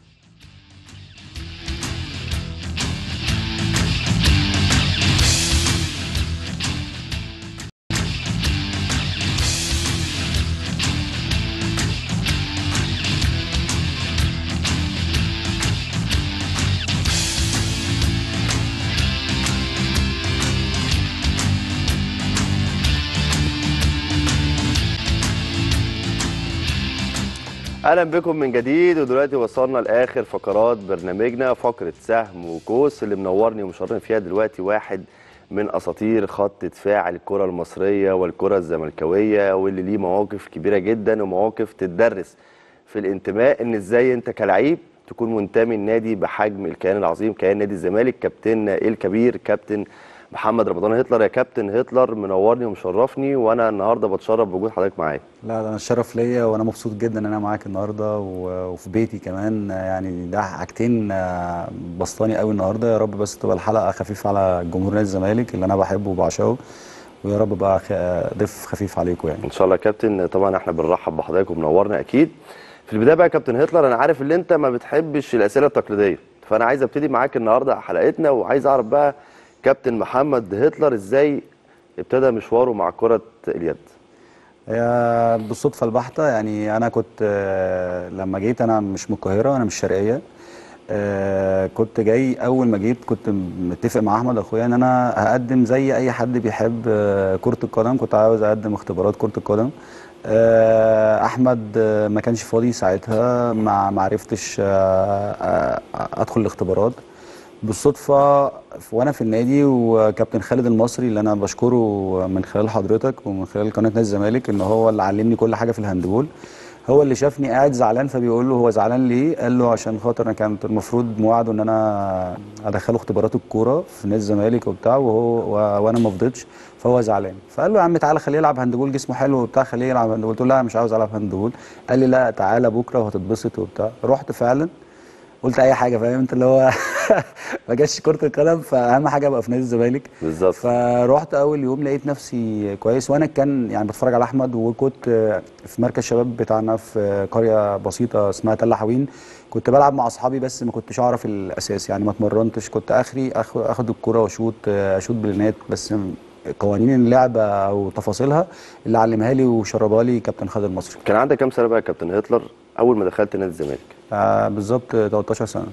S1: اهلا بكم من جديد ودلوقتي وصلنا لاخر فقرات برنامجنا فقره سهم وكوس اللي منورني ومشرفني فيها دلوقتي واحد من اساطير خط دفاع الكره المصريه والكره الزملكاويه واللي ليه مواقف كبيره جدا ومواقف تدرس في الانتماء ان ازاي انت كلعيب تكون منتمي لنادي بحجم الكيان العظيم كيان نادي الزمالك كابتن الكبير كابتن محمد رمضان هتلر يا كابتن هتلر منورني ومشرفني وانا النهارده بتشرف بوجود حضرتك معايا
S16: لا ده انا الشرف ليا وانا مبسوط جدا ان انا معاك النهارده و- وفي بيتي كمان يعني ده حاجتين آه، بسطاني قوي النهارده يا رب بس تبقى الحلقه خفيفه على جمهور نادي الزمالك اللي انا بحبه وبعشقه ويا رب بقى خ- آه، ضيف خفيف عليكم يعني
S1: ان شاء الله يا كابتن طبعا احنا بنرحب بحضرتك ومنورنا اكيد في البدايه بقى يا كابتن هتلر انا عارف ان انت ما بتحبش الاسئله التقليديه فانا عايز ابتدي معاك النهارده حلقتنا وعايز اعرف بقى كابتن محمد هتلر ازاي ابتدى مشواره مع كره اليد
S16: هي بالصدفه البحته يعني انا كنت آه، لما جيت انا مش من القاهره انا من الشرقيه آه، كنت جاي اول ما جيت كنت متفق مع احمد اخويا ان انا هقدم زي اي حد بيحب آه، كره القدم كنت عاوز اقدم اختبارات كره القدم آه، احمد آه، ما كانش فاضي ساعتها ما ما عرفتش آه، آه، ادخل الاختبارات بالصدفه وانا في النادي وكابتن خالد المصري اللي انا بشكره من خلال حضرتك ومن خلال قناه نادي الزمالك ان هو اللي علمني كل حاجه في الهاندبول هو اللي شافني قاعد زعلان فبيقول له هو زعلان ليه؟ قال له عشان خاطر انا كانت المفروض مواعده ان انا ادخله اختبارات الكوره في نادي الزمالك وبتاع وهو و- وانا ما فضيتش فهو زعلان فقال له يا عم تعالى خليه يلعب هاندبول جسمه حلو وبتاع خليه يلعب هاندبول قلت له لا انا مش عاوز العب هاندبول قال لي لا تعالى بكره وهتتبسط وبتاع رحت فعلا قلت اي حاجه فاهم انت اللي هو ما جاش كره القدم فاهم حاجه ابقى في نادي الزمالك
S1: بالظبط
S16: فروحت اول يوم لقيت نفسي كويس وانا كان يعني بتفرج على احمد وكنت آه، في مركز شباب بتاعنا في قريه بسيطه اسمها تل حوين كنت بلعب مع اصحابي بس ما كنتش اعرف الاساس يعني ما اتمرنتش كنت اخري آخ- اخد الكره واشوط آه، اشوط بلينات بس قوانين اللعبه او تفاصيلها اللي علمها لي وشربها لي كابتن خالد المصري
S1: كان عندك كام سنه بقى يا كابتن هتلر اول ما دخلت نادي الزمالك
S16: آه بالظبط 13 سنه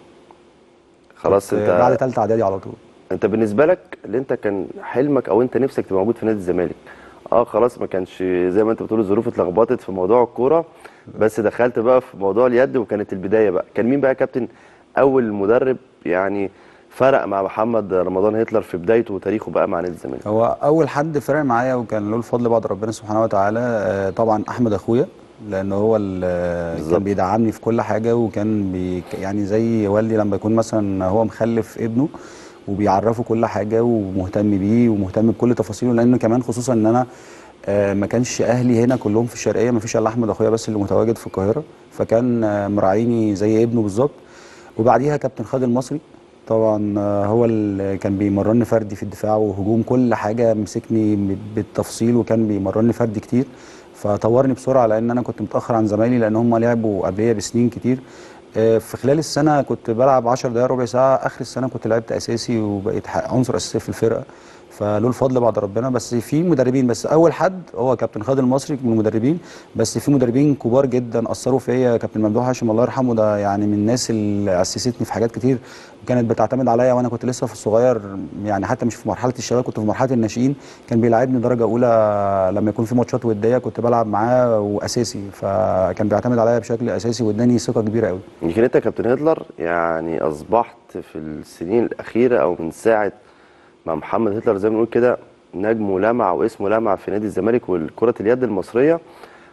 S1: خلاص
S16: كنت
S1: انت
S16: بعد ثالثه اعدادي على طول
S1: انت بالنسبه لك اللي انت كان حلمك او انت نفسك تبقى موجود في نادي الزمالك اه خلاص ما كانش زي ما انت بتقول الظروف اتلخبطت في موضوع الكوره بس دخلت بقى في موضوع اليد وكانت البدايه بقى كان مين بقى يا كابتن اول مدرب يعني فرق مع محمد رمضان هتلر في بدايته وتاريخه بقى مع نادي الزمالك
S16: هو اول حد فرق معايا وكان له الفضل بعد ربنا سبحانه وتعالى آه، طبعا احمد اخويا لان هو اللي كان بيدعمني في كل حاجه وكان بي يعني زي والدي لما يكون مثلا هو مخلف ابنه وبيعرفه كل حاجه ومهتم بيه ومهتم بكل تفاصيله لان كمان خصوصا ان انا آه، ما كانش اهلي هنا كلهم في الشرقيه ما فيش الا احمد اخويا بس اللي متواجد في القاهره فكان آه، مراعيني زي ابنه بالظبط وبعديها كابتن خالد المصري طبعا آه، هو اللي كان بيمرني فردي في الدفاع وهجوم كل حاجه مسكني بالتفصيل وكان بيمرني فردي كتير فطورني بسرعه لان انا كنت متاخر عن زمايلي لان هم لعبوا قبليه بسنين كتير آه، في خلال السنه كنت بلعب 10 دقائق ربع ساعه اخر السنه كنت لعبت اساسي وبقيت ح- عنصر اساسي في الفرقه فله الفضل بعد ربنا بس في مدربين بس اول حد هو كابتن خالد المصري من المدربين بس في مدربين كبار جدا اثروا فيا كابتن ممدوح هاشم الله يرحمه ده يعني من الناس اللي اسستني في حاجات كتير وكانت بتعتمد عليا وانا كنت لسه في الصغير يعني حتى مش في مرحله الشباب كنت في مرحله الناشئين كان بيلعبني درجه اولى لما يكون في ماتشات وديه كنت بلعب معاه واساسي فكان بيعتمد عليا بشكل اساسي واداني ثقه كبيره قوي
S1: يمكن انت يا كابتن هتلر يعني اصبحت في السنين الاخيره او من ساعه مع محمد هتلر زي ما بنقول كده نجم ولمع واسمه لمع في نادي الزمالك والكره اليد المصريه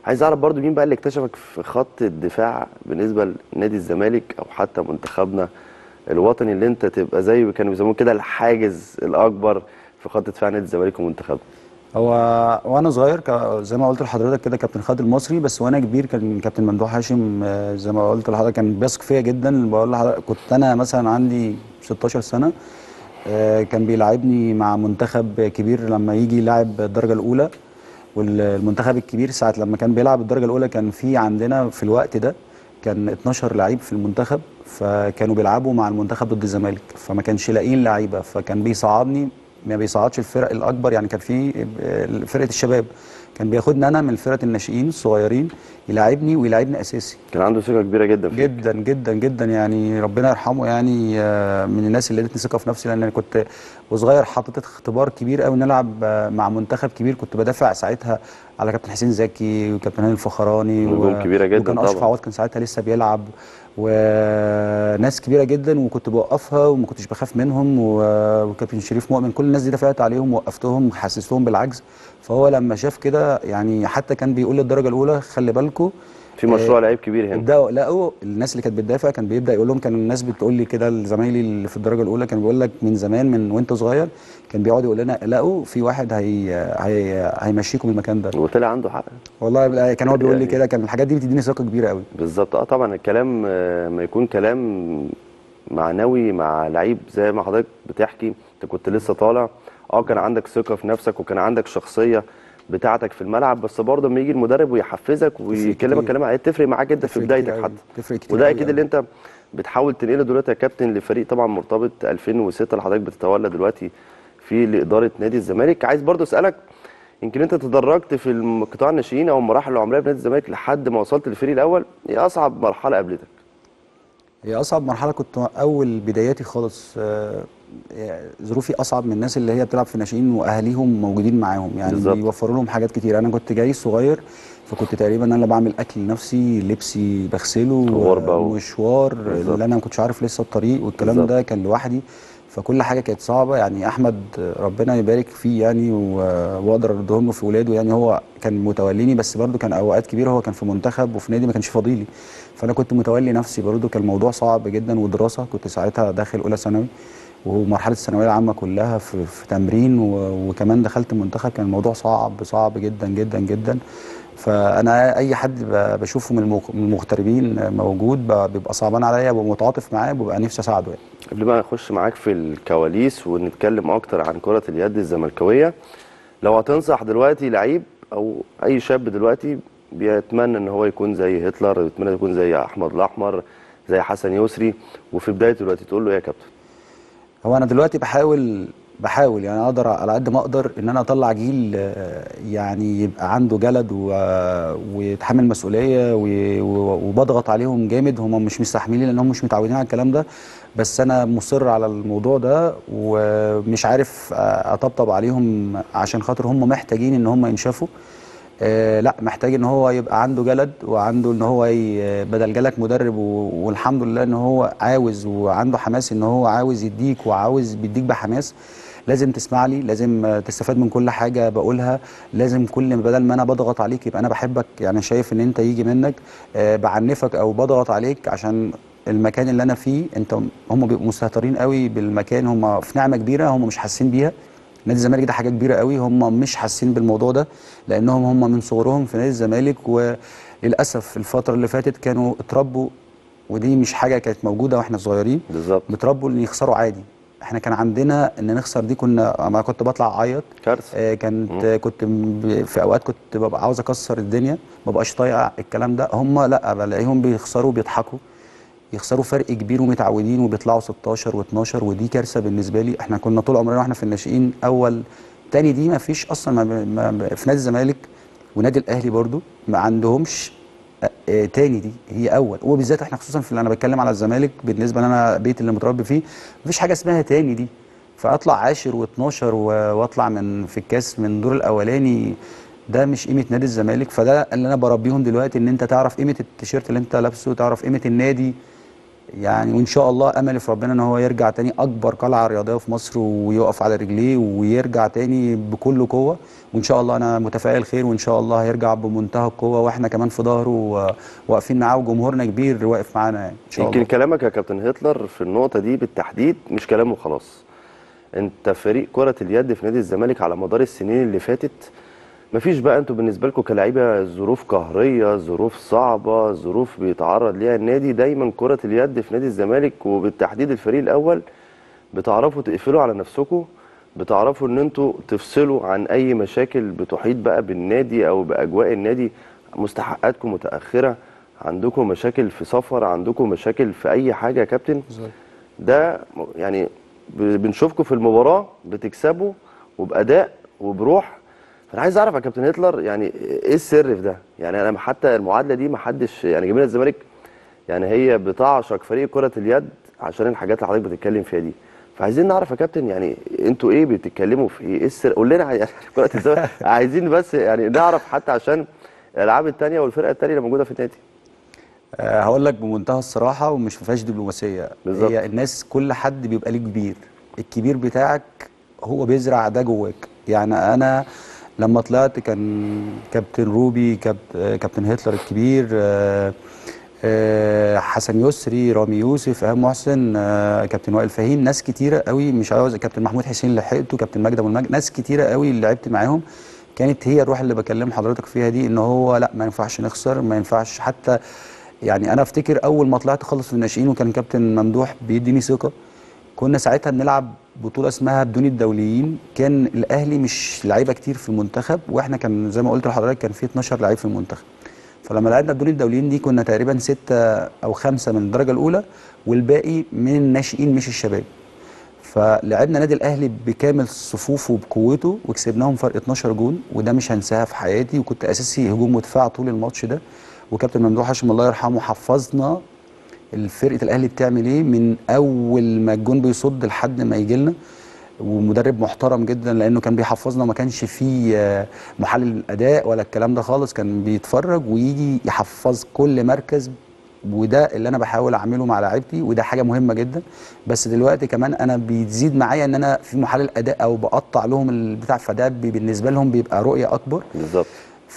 S1: عايز اعرف برضو مين بقى اللي اكتشفك في خط الدفاع بالنسبه لنادي الزمالك او حتى منتخبنا الوطني اللي انت تبقى زي كانوا بيسموه كده الحاجز الاكبر في خط دفاع نادي الزمالك ومنتخبنا
S16: هو وانا صغير ك- زي ما قلت لحضرتك كده كابتن خالد المصري بس وانا كبير كان كابتن ممدوح هاشم آه، زي ما قلت لحضرتك كان بيثق فيا جدا بقول لحضرتك كنت انا مثلا عندي 16 سنه آه، كان بيلعبني مع منتخب كبير لما يجي يلعب الدرجه الاولى والمنتخب الكبير ساعه لما كان بيلعب الدرجه الاولى كان في عندنا في الوقت ده كان 12 لعيب في المنتخب فكانوا بيلعبوا مع المنتخب ضد الزمالك فما كانش لاقيين لعيبه فكان بيصعدني ما بيصعدش الفرق الاكبر يعني كان في آه، فرقه الشباب كان بياخدني انا من فرقه الناشئين الصغيرين يلعبني ويلعبني اساسي
S1: كان عنده ثقه كبيره جدا فيك
S16: جدا جدا جدا يعني ربنا يرحمه يعني آه، من الناس اللي ادتني ثقه في نفسي لان انا كنت وصغير حطيت اختبار كبير قوي نلعب آه، مع منتخب كبير كنت بدافع ساعتها على كابتن حسين زكي وكابتن هاني الفخراني
S1: نجوم كبيرة جدا
S16: وكان اشرف
S1: طبعا.
S16: عوض كان ساعتها لسه بيلعب وناس كبيره جدا وكنت بوقفها وما كنتش بخاف منهم و- وكابتن شريف مؤمن كل الناس دي دفعت عليهم وقفتهم حسستهم بالعجز فهو لما شاف كده يعني حتى كان بيقول للدرجه الاولى خلي بالكم
S1: في مشروع لعيب كبير هنا
S16: ابداوا لقوا الناس اللي كانت بتدافع كان بيبدا يقول لهم كان الناس بتقول لي كده زمايلي اللي في الدرجه الاولى كان بيقول لك من زمان من وانت صغير كان بيقعد يقول لنا لقوا في واحد هي هي هيمشيكم المكان ده
S1: وطلع عنده حق
S16: والله بالله كان هو بيقول لي
S1: يعني-
S16: كده كان الحاجات دي بتديني ثقه كبيره قوي
S1: بالظبط اه طبعا الكلام آه، ما يكون كلام معنوي مع لعيب زي ما حضرتك بتحكي انت كنت لسه طالع اه كان عندك ثقه في نفسك وكان عندك شخصيه بتاعتك في الملعب بس برضه لما يجي المدرب ويحفزك ويكلمك
S16: كتير.
S1: كلام عليه تفرق معاك جدا في
S16: تفرق
S1: بدايتك
S16: كتير
S1: حتى
S16: أوي. تفرق كتير
S1: وده
S16: أوي
S1: اكيد
S16: أوي.
S1: اللي انت بتحاول تنقله دلوقتي يا كابتن لفريق طبعا مرتبط 2006 اللي حضرتك بتتولى دلوقتي في لاداره نادي الزمالك عايز برضه اسالك يمكن انت تدرجت في الم- قطاع الناشئين او المراحل العمريه في نادي الزمالك لحد ما وصلت للفريق الاول ايه اصعب مرحله قابلتك
S16: هي اصعب مرحله كنت اول بداياتي خالص آه، يعني ظروفي اصعب من الناس اللي هي بتلعب في الناشئين واهاليهم موجودين معاهم يعني
S1: بالظبط.
S16: بيوفروا لهم حاجات كتير انا كنت جاي صغير فكنت تقريبا انا اللي بعمل اكل لنفسي لبسي بغسله
S1: غربة و-
S16: مشوار
S1: بالظبط.
S16: اللي انا ما كنتش عارف لسه الطريق والكلام
S1: بالظبط.
S16: ده كان لوحدي فكل حاجه كانت صعبه يعني احمد ربنا يبارك فيه يعني و- واقدر اردهم له في ولاده يعني هو كان متوليني بس برده كان اوقات كبيره هو كان في منتخب وفي نادي ما كانش فاضيلي فانا كنت متولي نفسي برده كان الموضوع صعب جدا ودراسه كنت ساعتها داخل اولى ثانوي ومرحله الثانويه العامه كلها في, في تمرين و- وكمان دخلت المنتخب كان الموضوع صعب صعب جدا جدا جدا فانا اي حد ب- بشوفه من المغ- من المغتربين موجود ب- بيبقى صعبان عليا ببقى متعاطف معاه ببقى نفسي اساعده يعني
S1: قبل ما نخش معاك في الكواليس ونتكلم اكتر عن كره اليد الزملكاويه لو هتنصح دلوقتي لعيب او اي شاب دلوقتي بيتمنى ان هو يكون زي هتلر بيتمنى يكون زي احمد الاحمر زي حسن يسري وفي بدايته دلوقتي تقول له ايه يا كابتن
S16: هو انا دلوقتي بحاول بحاول يعني اقدر على قد ما اقدر ان انا اطلع جيل آه، يعني يبقى عنده جلد و- ويتحمل مسؤوليه و- و- وبضغط عليهم جامد هم مش مستحملين لان هم مش متعودين على الكلام ده بس انا مصر على الموضوع ده ومش عارف آه، اطبطب عليهم عشان خاطر هم محتاجين ان هم ينشفوا آه لا محتاج ان هو يبقى عنده جلد وعنده ان هو ي- بدل جالك مدرب و- والحمد لله ان هو عاوز وعنده حماس ان هو عاوز يديك وعاوز بيديك بحماس لازم تسمع لي لازم آه، تستفاد من كل حاجه بقولها لازم كل بدل ما انا بضغط عليك يبقى انا بحبك يعني شايف ان انت يجي منك آه بعنفك او بضغط عليك عشان المكان اللي انا فيه انت هم بيبقوا مستهترين قوي بالمكان هم في نعمه كبيره هم مش حاسين بيها نادي الزمالك ده حاجه كبيره قوي هم مش حاسين بالموضوع ده لانهم هم من صغرهم في نادي الزمالك وللاسف الفتره اللي فاتت كانوا اتربوا ودي مش حاجه كانت موجوده واحنا صغيرين
S1: بالظبط
S16: بتربوا ان يخسروا عادي احنا كان عندنا ان نخسر دي كنا اما كنت بطلع اعيط
S1: كارثه
S16: آه كانت آه كنت ب- في اوقات كنت ببقى عاوز اكسر الدنيا ما بقاش طايق الكلام ده هم لا بلاقيهم بيخسروا بيضحكوا يخسروا فرق كبير ومتعودين وبيطلعوا 16 و12 ودي كارثه بالنسبه لي احنا كنا طول عمرنا واحنا في الناشئين اول تاني دي ما فيش اصلا ما ما ما- في نادي الزمالك ونادي الاهلي برضو ما عندهمش آه، آه، تاني دي هي اول وبالذات احنا خصوصا في اللي انا بتكلم على الزمالك بالنسبه لي انا بيت اللي متربي فيه مفيش حاجه اسمها تاني دي فاطلع عاشر و12 واطلع من في الكاس من الدور الاولاني ده مش قيمه نادي الزمالك فده اللي انا بربيهم دلوقتي ان انت تعرف قيمه التيشيرت اللي انت لابسه تعرف قيمه النادي يعني وان شاء الله املي في ربنا ان هو يرجع تاني اكبر قلعه رياضيه في مصر ويقف على رجليه ويرجع تاني بكل قوه وان شاء الله انا متفائل خير وان شاء الله هيرجع بمنتهى القوه واحنا كمان في ظهره و- واقفين معاه وجمهورنا كبير واقف معانا يعني ان شاء
S1: يمكن
S16: الله
S1: كلامك يا كابتن هتلر في النقطة دي بالتحديد مش كلام وخلاص انت فريق كرة اليد في نادي الزمالك على مدار السنين اللي فاتت مفيش بقى انتوا بالنسبة لكم كلاعيبة ظروف قهرية ظروف صعبة ظروف بيتعرض ليها النادي دايما كرة اليد في نادي الزمالك وبالتحديد الفريق الأول بتعرفوا تقفلوا على نفسكم بتعرفوا ان انتوا تفصلوا عن اي مشاكل بتحيط بقى بالنادي او باجواء النادي مستحقاتكم متاخره عندكم مشاكل في سفر عندكم مشاكل في اي حاجه يا كابتن ده م- يعني ب- بنشوفكم في المباراه بتكسبوا وباداء وبروح فانا عايز اعرف يا كابتن هتلر يعني ايه السر في ده يعني انا حتى المعادله دي ما حدش يعني جماهير الزمالك يعني هي بتعشق فريق كره اليد عشان الحاجات اللي حضرتك بتتكلم فيها دي فعايزين نعرف يا كابتن يعني انتوا ايه بتتكلموا في ايه ايه السر قول لنا يعني كره الزمالك عايزين بس يعني نعرف حتى عشان الالعاب الثانيه والفرقه الثانيه اللي موجوده في النادي
S16: أه هقول لك بمنتهى الصراحه ومش فيهاش دبلوماسيه
S1: بالظبط.
S16: هي الناس كل حد بيبقى ليه كبير الكبير بتاعك هو بيزرع ده جواك يعني انا لما طلعت كان كابتن روبي كابت آه، كابتن هتلر الكبير آه، آه، حسن يسري رامي يوسف ايهاب محسن آه، كابتن وائل فهيم ناس كتيره قوي مش عاوز كابتن محمود حسين لحقته كابتن مجدي ابو المجد ناس كتيره قوي اللي لعبت معاهم كانت هي الروح اللي بكلم حضرتك فيها دي ان هو لا ما ينفعش نخسر ما ينفعش حتى يعني انا افتكر اول ما طلعت خالص في الناشئين وكان كابتن ممدوح بيديني ثقه كنا ساعتها بنلعب بطوله اسمها بدون الدوليين كان الاهلي مش لعيبه كتير في المنتخب واحنا كان زي ما قلت لحضرتك كان في 12 لعيب في المنتخب فلما لعبنا بدون الدوليين دي كنا تقريبا ستة او خمسة من الدرجه الاولى والباقي من الناشئين مش الشباب فلعبنا نادي الاهلي بكامل صفوفه وبقوته وكسبناهم فرق 12 جون وده مش هنساها في حياتي وكنت اساسي هجوم ودفاع طول الماتش ده وكابتن ممدوح هاشم الله يرحمه حفظنا الفرقه الاهلي بتعمل ايه من اول ما الجون بيصد لحد ما يجي لنا ومدرب محترم جدا لانه كان بيحفظنا ما كانش فيه آه، محلل اداء ولا الكلام ده خالص كان بيتفرج ويجي يحفظ كل مركز وده اللي انا بحاول اعمله مع لعيبتي وده حاجه مهمه جدا بس دلوقتي كمان انا بيزيد معايا ان انا في محلل اداء او بقطع لهم البتاع فده بي- بالنسبه لهم بيبقى رؤيه اكبر
S1: بالظبط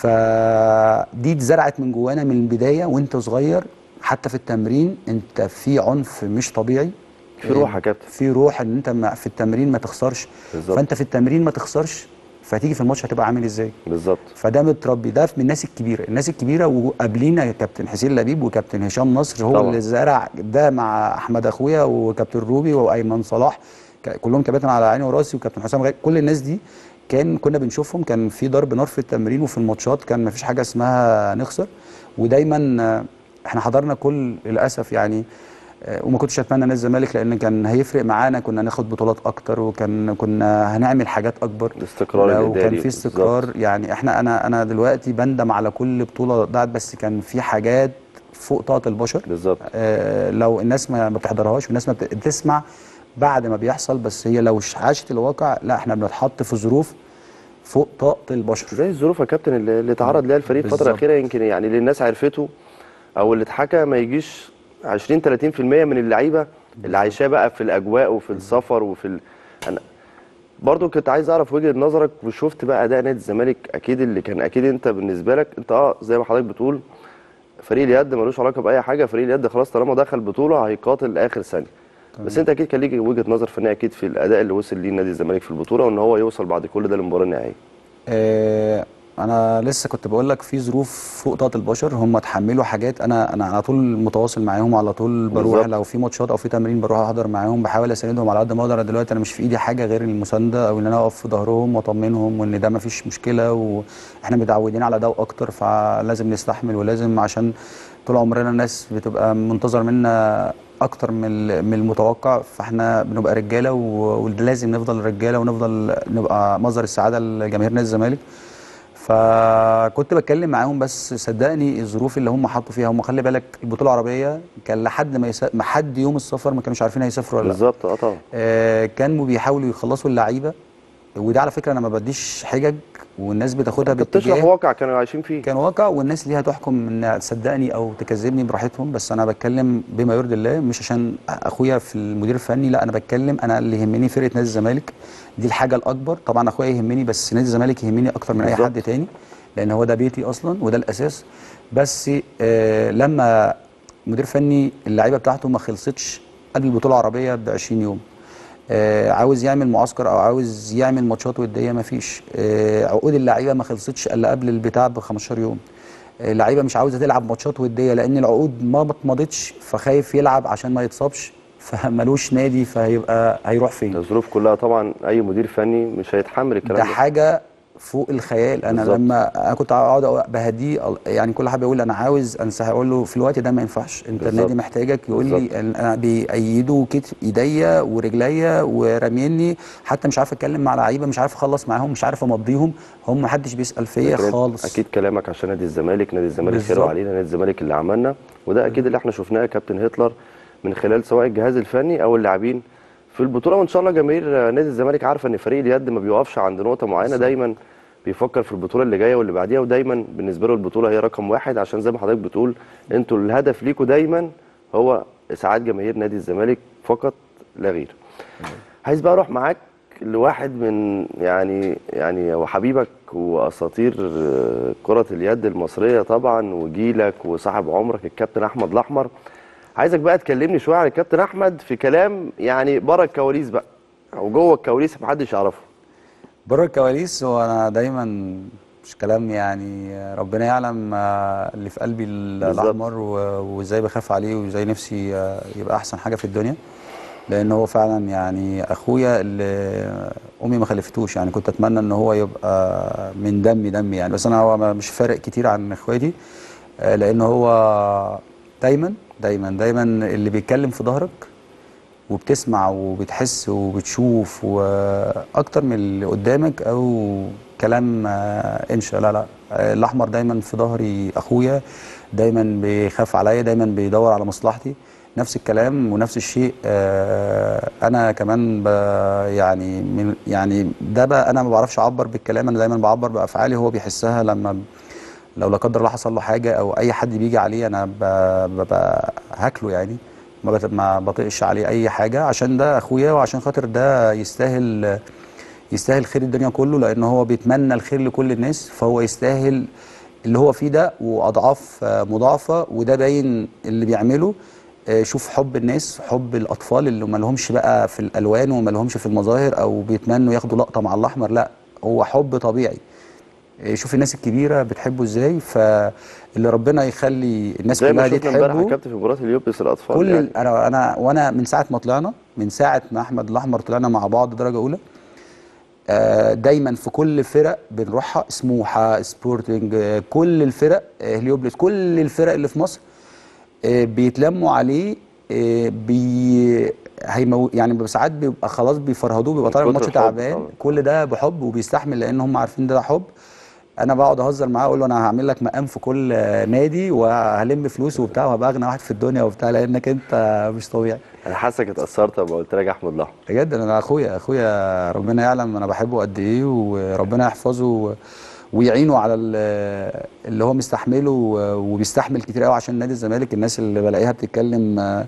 S16: فدي اتزرعت من جوانا من البدايه وانت صغير حتى في التمرين انت في عنف مش طبيعي
S1: في روح يا كابتن
S16: في روح ان انت ما- في التمرين ما تخسرش
S1: بالظبط.
S16: فانت في التمرين ما تخسرش فتيجي في الماتش هتبقى عامل ازاي
S1: بالظبط
S16: فده متربي ده من الناس الكبيره الناس الكبيره وقبلينا كابتن حسين لبيب وكابتن هشام نصر هو
S1: طبعا.
S16: اللي زرع ده مع احمد اخويا وكابتن روبي وايمن صلاح ك- كلهم كباتن على عيني وراسي وكابتن حسام غالي كل الناس دي كان كنا بنشوفهم كان في ضرب نار في التمرين وفي الماتشات كان ما فيش حاجه اسمها نخسر ودايما آه، احنا حضرنا كل للاسف يعني آه، وما كنتش اتمنى نادي الزمالك لان كان هيفرق معانا كنا ناخد بطولات اكتر وكان كنا هنعمل حاجات اكبر
S1: الاستقرار
S16: لو
S1: الإداري
S16: كان في استقرار يعني احنا انا انا دلوقتي بندم على كل بطوله ضاعت بس كان في حاجات فوق طاقه البشر
S1: بالظبط
S16: آه لو الناس ما ما بتحضرهاش والناس ما بت- بتسمع بعد ما بيحصل بس هي لو ش- عاشت الواقع لا احنا بنتحط في ظروف فوق طاقه البشر
S1: زي الظروف يا كابتن اللي اللي اتعرض ليها الفريق الفتره
S16: بالظبط.
S1: الاخيره يمكن يعني اللي الناس عرفته او اللي اتحكى ما يجيش 20 30% من اللعيبه اللي عايشاه بقى في الاجواء وفي السفر وفي ال... انا برضو كنت عايز اعرف وجهه نظرك وشفت بقى اداء نادي الزمالك اكيد اللي كان اكيد انت بالنسبه لك انت اه زي ما حضرتك بتقول فريق اليد ملوش علاقه باي حاجه فريق اليد خلاص طالما دخل بطوله هيقاتل لاخر ثانيه بس انت اكيد كان ليك وجهه نظر فنيه اكيد في الاداء اللي وصل ليه نادي الزمالك في البطوله وان هو يوصل بعد كل ده للمباراه النهائيه
S16: آه، انا لسه كنت بقول لك في ظروف فوق طاقه البشر هم اتحملوا حاجات انا انا على طول متواصل معاهم على طول بروح
S1: بالظبط.
S16: لو في ماتشات او في تمرين بروح احضر معاهم بحاول اساندهم على قد ما اقدر دلوقتي انا مش في ايدي حاجه غير المسانده او ان انا اقف في ظهرهم واطمنهم وان ده ما فيش مشكله واحنا متعودين على ده واكتر فلازم نستحمل ولازم عشان طول عمرنا الناس بتبقى منتظر منا اكتر من ال- من المتوقع فاحنا بنبقى رجاله و- ولازم نفضل رجاله ونفضل نبقى مصدر السعاده لجماهير نادي الزمالك فكنت بتكلم معاهم بس صدقني الظروف اللي هم حطوا فيها هم خلي بالك البطوله العربيه كان لحد ما يسا... لحد يوم السفر ما كانوش عارفين هيسافروا ولا لا
S1: بالظبط اه طبعا
S16: آه كانوا بيحاولوا يخلصوا اللعيبه وده على فكره انا ما بديش حجج والناس بتاخدها
S1: انت بتشرح
S16: باتجاه
S1: واقع كانوا عايشين فيه
S16: كان واقع والناس ليها تحكم ان تصدقني او تكذبني براحتهم بس انا بتكلم بما يرضي الله مش عشان اخويا في المدير الفني لا انا بتكلم انا اللي يهمني فرقه نادي الزمالك دي الحاجه الاكبر طبعا اخويا يهمني بس نادي الزمالك يهمني اكتر من اي
S1: بالظبط.
S16: حد تاني لان هو ده بيتي اصلا وده الاساس بس آه لما مدير فني اللعيبه بتاعته ما خلصتش قبل البطوله العربيه ب 20 يوم آه عاوز يعمل معسكر او عاوز يعمل ماتشات وديه ما فيش آه عقود اللعيبه ما خلصتش الا قبل البتاع ب 15 يوم آه، اللعيبه مش عاوزه تلعب ماتشات وديه لان العقود ما اتمضتش فخايف يلعب عشان ما يتصابش فملوش نادي فهيبقى هيروح فين
S1: الظروف كلها طبعا اي مدير فني مش هيتحمل الكلام
S16: ده
S1: ده
S16: حاجه فوق الخيال انا
S1: بالظبط.
S16: لما انا كنت اقعد أقول- بهديه يعني كل حد يقول انا عاوز انسى اقول له في الوقت ده ما ينفعش انت
S1: بالظبط.
S16: النادي محتاجك يقول لي
S1: بالظبط.
S16: انا بيأيدوا كتف ايديا ورجليا وراميني حتى مش عارف اتكلم مع لعيبه مش عارف اخلص معاهم مش عارف امضيهم هم محدش بيسال فيا
S1: لكن
S16: خالص
S1: اكيد كلامك عشان نادي الزمالك نادي الزمالك
S16: بالظبط.
S1: خيره علينا نادي الزمالك اللي عملنا وده اكيد اللي احنا شفناه يا كابتن هتلر من خلال سواء الجهاز الفني او اللاعبين في البطوله وان شاء الله جماهير نادي الزمالك عارفه ان فريق اليد ما بيوقفش عند نقطه معينه دايما بيفكر في البطوله اللي جايه واللي بعديها ودايما بالنسبه له البطوله هي رقم واحد عشان زي ما حضرتك بتقول انتوا الهدف ليكوا دايما هو اسعاد جماهير نادي الزمالك فقط لا غير عايز بقى اروح معاك لواحد من يعني يعني هو حبيبك واساطير آه، كره اليد المصريه طبعا وجيلك وصاحب عمرك الكابتن احمد الاحمر عايزك بقى تكلمني شويه عن الكابتن احمد في كلام يعني بره الكواليس بقى او جوه الكواليس محدش يعرفه
S16: بره الكواليس هو انا دايما مش كلام يعني ربنا يعلم آه، اللي في قلبي ال-
S1: بالظبط.
S16: الاحمر و- وازاي بخاف عليه وازاي نفسي آه، يبقى احسن حاجه في الدنيا لان هو فعلا يعني اخويا اللي امي ما خلفتوش يعني كنت اتمنى ان هو يبقى من دمي دمي يعني بس انا هو ما- مش فارق كتير عن اخواتي آه، لان هو دايما دايما دايما اللي بيتكلم في ظهرك وبتسمع وبتحس وبتشوف واكتر من اللي قدامك او كلام آه، انشا لا لا آه، الاحمر دايما في ظهري اخويا دايما بيخاف عليا دايما بيدور على مصلحتي نفس الكلام ونفس الشيء آه، انا كمان ب يعني من يعني ده بقى انا ما بعرفش اعبر بالكلام انا دايما بعبر بافعالي هو بيحسها لما لو لا قدر الله حصل له حاجه او اي حد بيجي عليه انا ب- ببقى هاكله يعني ما بت- ما بطيقش عليه اي حاجه عشان ده اخويا وعشان خاطر ده يستاهل يستاهل خير الدنيا كله لان هو بيتمنى الخير لكل الناس فهو يستاهل اللي هو فيه ده واضعاف آه، مضاعفه وده باين اللي بيعمله آه، شوف حب الناس حب الاطفال اللي ما لهمش بقى في الالوان وما لهمش في المظاهر او بيتمنوا ياخدوا لقطه مع الاحمر لا هو حب طبيعي آه، شوف الناس الكبيره بتحبه ازاي فاللي ربنا يخلي الناس
S1: زي ما
S16: كلها دي
S1: شفنا امبارح يا
S16: تحبه
S1: كابتن في مباراه اليوبلس الاطفال
S16: كل
S1: يعني.
S16: ال- انا انا وانا من ساعه ما طلعنا من ساعه ما احمد الاحمر طلعنا مع بعض درجه اولى آه، دايما في كل فرق بنروحها سموحه سبورتنج آه، كل الفرق آه، هليوبلس كل الفرق اللي في مصر آه، بيتلموا عليه آه، بي هيمو يعني ساعات بيبقى خلاص بيفرهدوه بيبقى
S1: من
S16: طالع
S1: كتر
S16: الماتش
S1: الحب
S16: تعبان
S1: طبعا.
S16: كل ده بحب وبيستحمل لان هم عارفين ده حب انا بقعد اهزر معاه اقول له انا هعمل لك مقام في كل آه، نادي وهلم فلوس وبتاع وهبقى اغنى واحد في الدنيا وبتاع لانك انت مش طبيعي
S1: انا حاسك اتاثرت لما قلت لك احمد الاحمر
S16: بجد انا اخويا اخويا ربنا يعلم انا بحبه قد ايه وربنا يحفظه و- ويعينه على ال- اللي هو مستحمله و- وبيستحمل كتير قوي عشان نادي الزمالك الناس اللي بلاقيها بتتكلم آه،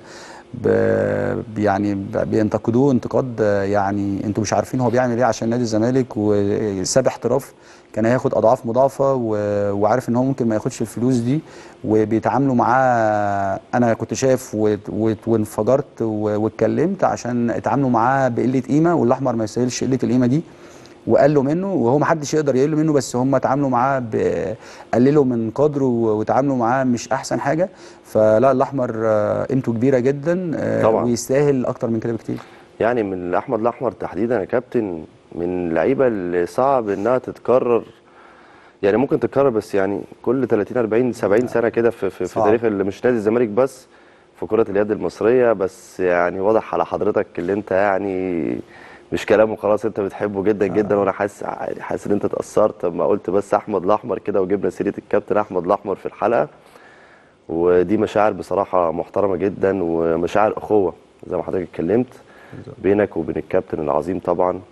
S16: ب- يعني ب- بينتقدوه انتقاد آه، يعني انتوا مش عارفين هو بيعمل ايه عشان نادي الزمالك وساب احتراف كان هياخد اضعاف مضاعفه و- وعارف ان هو ممكن ما ياخدش الفلوس دي وبيتعاملوا معاه انا كنت شايف وات- وات- وانفجرت و- واتكلمت عشان اتعاملوا معاه بقله قيمه والاحمر ما يستاهلش قله القيمه دي وقالوا منه وهو ما حدش يقدر يقل منه بس هم اتعاملوا معاه ب- قللوا من قدره و- وتعاملوا معاه مش احسن حاجه فلا الاحمر آه، قيمته كبيره جدا آه،
S1: طبعاً.
S16: ويستاهل اكتر من كده بكتير
S1: يعني من احمد الاحمر تحديدا يا كابتن من اللعيبه اللي صعب انها تتكرر يعني ممكن تتكرر بس يعني كل 30 40 70 سنه كده في في, في
S16: صعب.
S1: تاريخ اللي مش نادي الزمالك بس في كره اليد المصريه بس يعني واضح على حضرتك اللي انت يعني مش كلامه خلاص انت بتحبه جدا جدا وانا حاسس يعني حاسس ان انت اتاثرت لما قلت بس احمد الاحمر كده وجبنا سيره الكابتن احمد الاحمر في الحلقه ودي مشاعر بصراحه محترمه جدا ومشاعر اخوه زي ما حضرتك اتكلمت بينك وبين الكابتن العظيم طبعا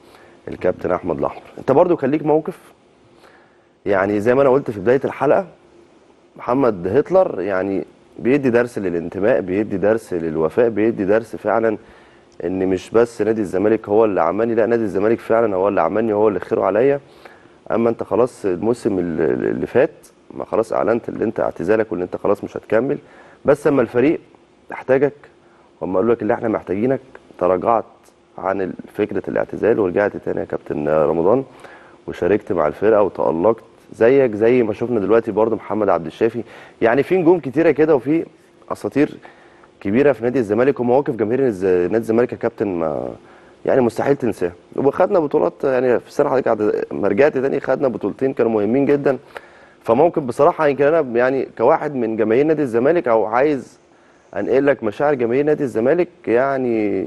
S1: الكابتن احمد الاحمر انت برضو كان ليك موقف يعني زي ما انا قلت في بدايه الحلقه محمد هتلر يعني بيدي درس للانتماء بيدي درس للوفاء بيدي درس فعلا ان مش بس نادي الزمالك هو اللي عملني لا نادي الزمالك فعلا هو اللي عملني هو اللي خيره عليا اما انت خلاص الموسم اللي اللي فات ما خلاص اعلنت اللي انت اعتزالك واللي انت خلاص مش هتكمل بس اما الفريق احتاجك واما قالوا لك اللي احنا محتاجينك تراجعت عن فكره الاعتزال ورجعت تاني يا كابتن رمضان وشاركت مع الفرقه وتالقت زيك زي ما شفنا دلوقتي برضه محمد عبد الشافي يعني في نجوم كتيره كده وفي اساطير كبيره في نادي الزمالك ومواقف جماهير الز- نادي الزمالك يا كابتن ما يعني مستحيل تنساها وخدنا بطولات يعني في السنه حضرتك عد- ما رجعت تاني خدنا بطولتين كانوا مهمين جدا فموقف بصراحه يمكن انا يعني كواحد من جماهير نادي الزمالك او عايز انقل لك مشاعر جماهير نادي الزمالك يعني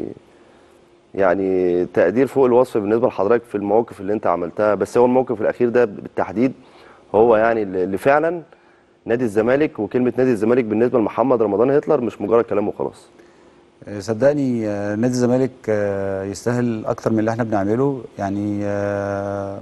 S1: يعني تقدير فوق الوصف بالنسبه لحضرتك في المواقف اللي انت عملتها بس هو الموقف الاخير ده بالتحديد هو يعني اللي اللي فعلا نادي الزمالك وكلمه نادي الزمالك بالنسبه لمحمد رمضان هتلر مش مجرد كلام وخلاص
S16: آه، صدقني آه، نادي الزمالك آه، يستاهل اكتر من اللي احنا بنعمله يعني آه،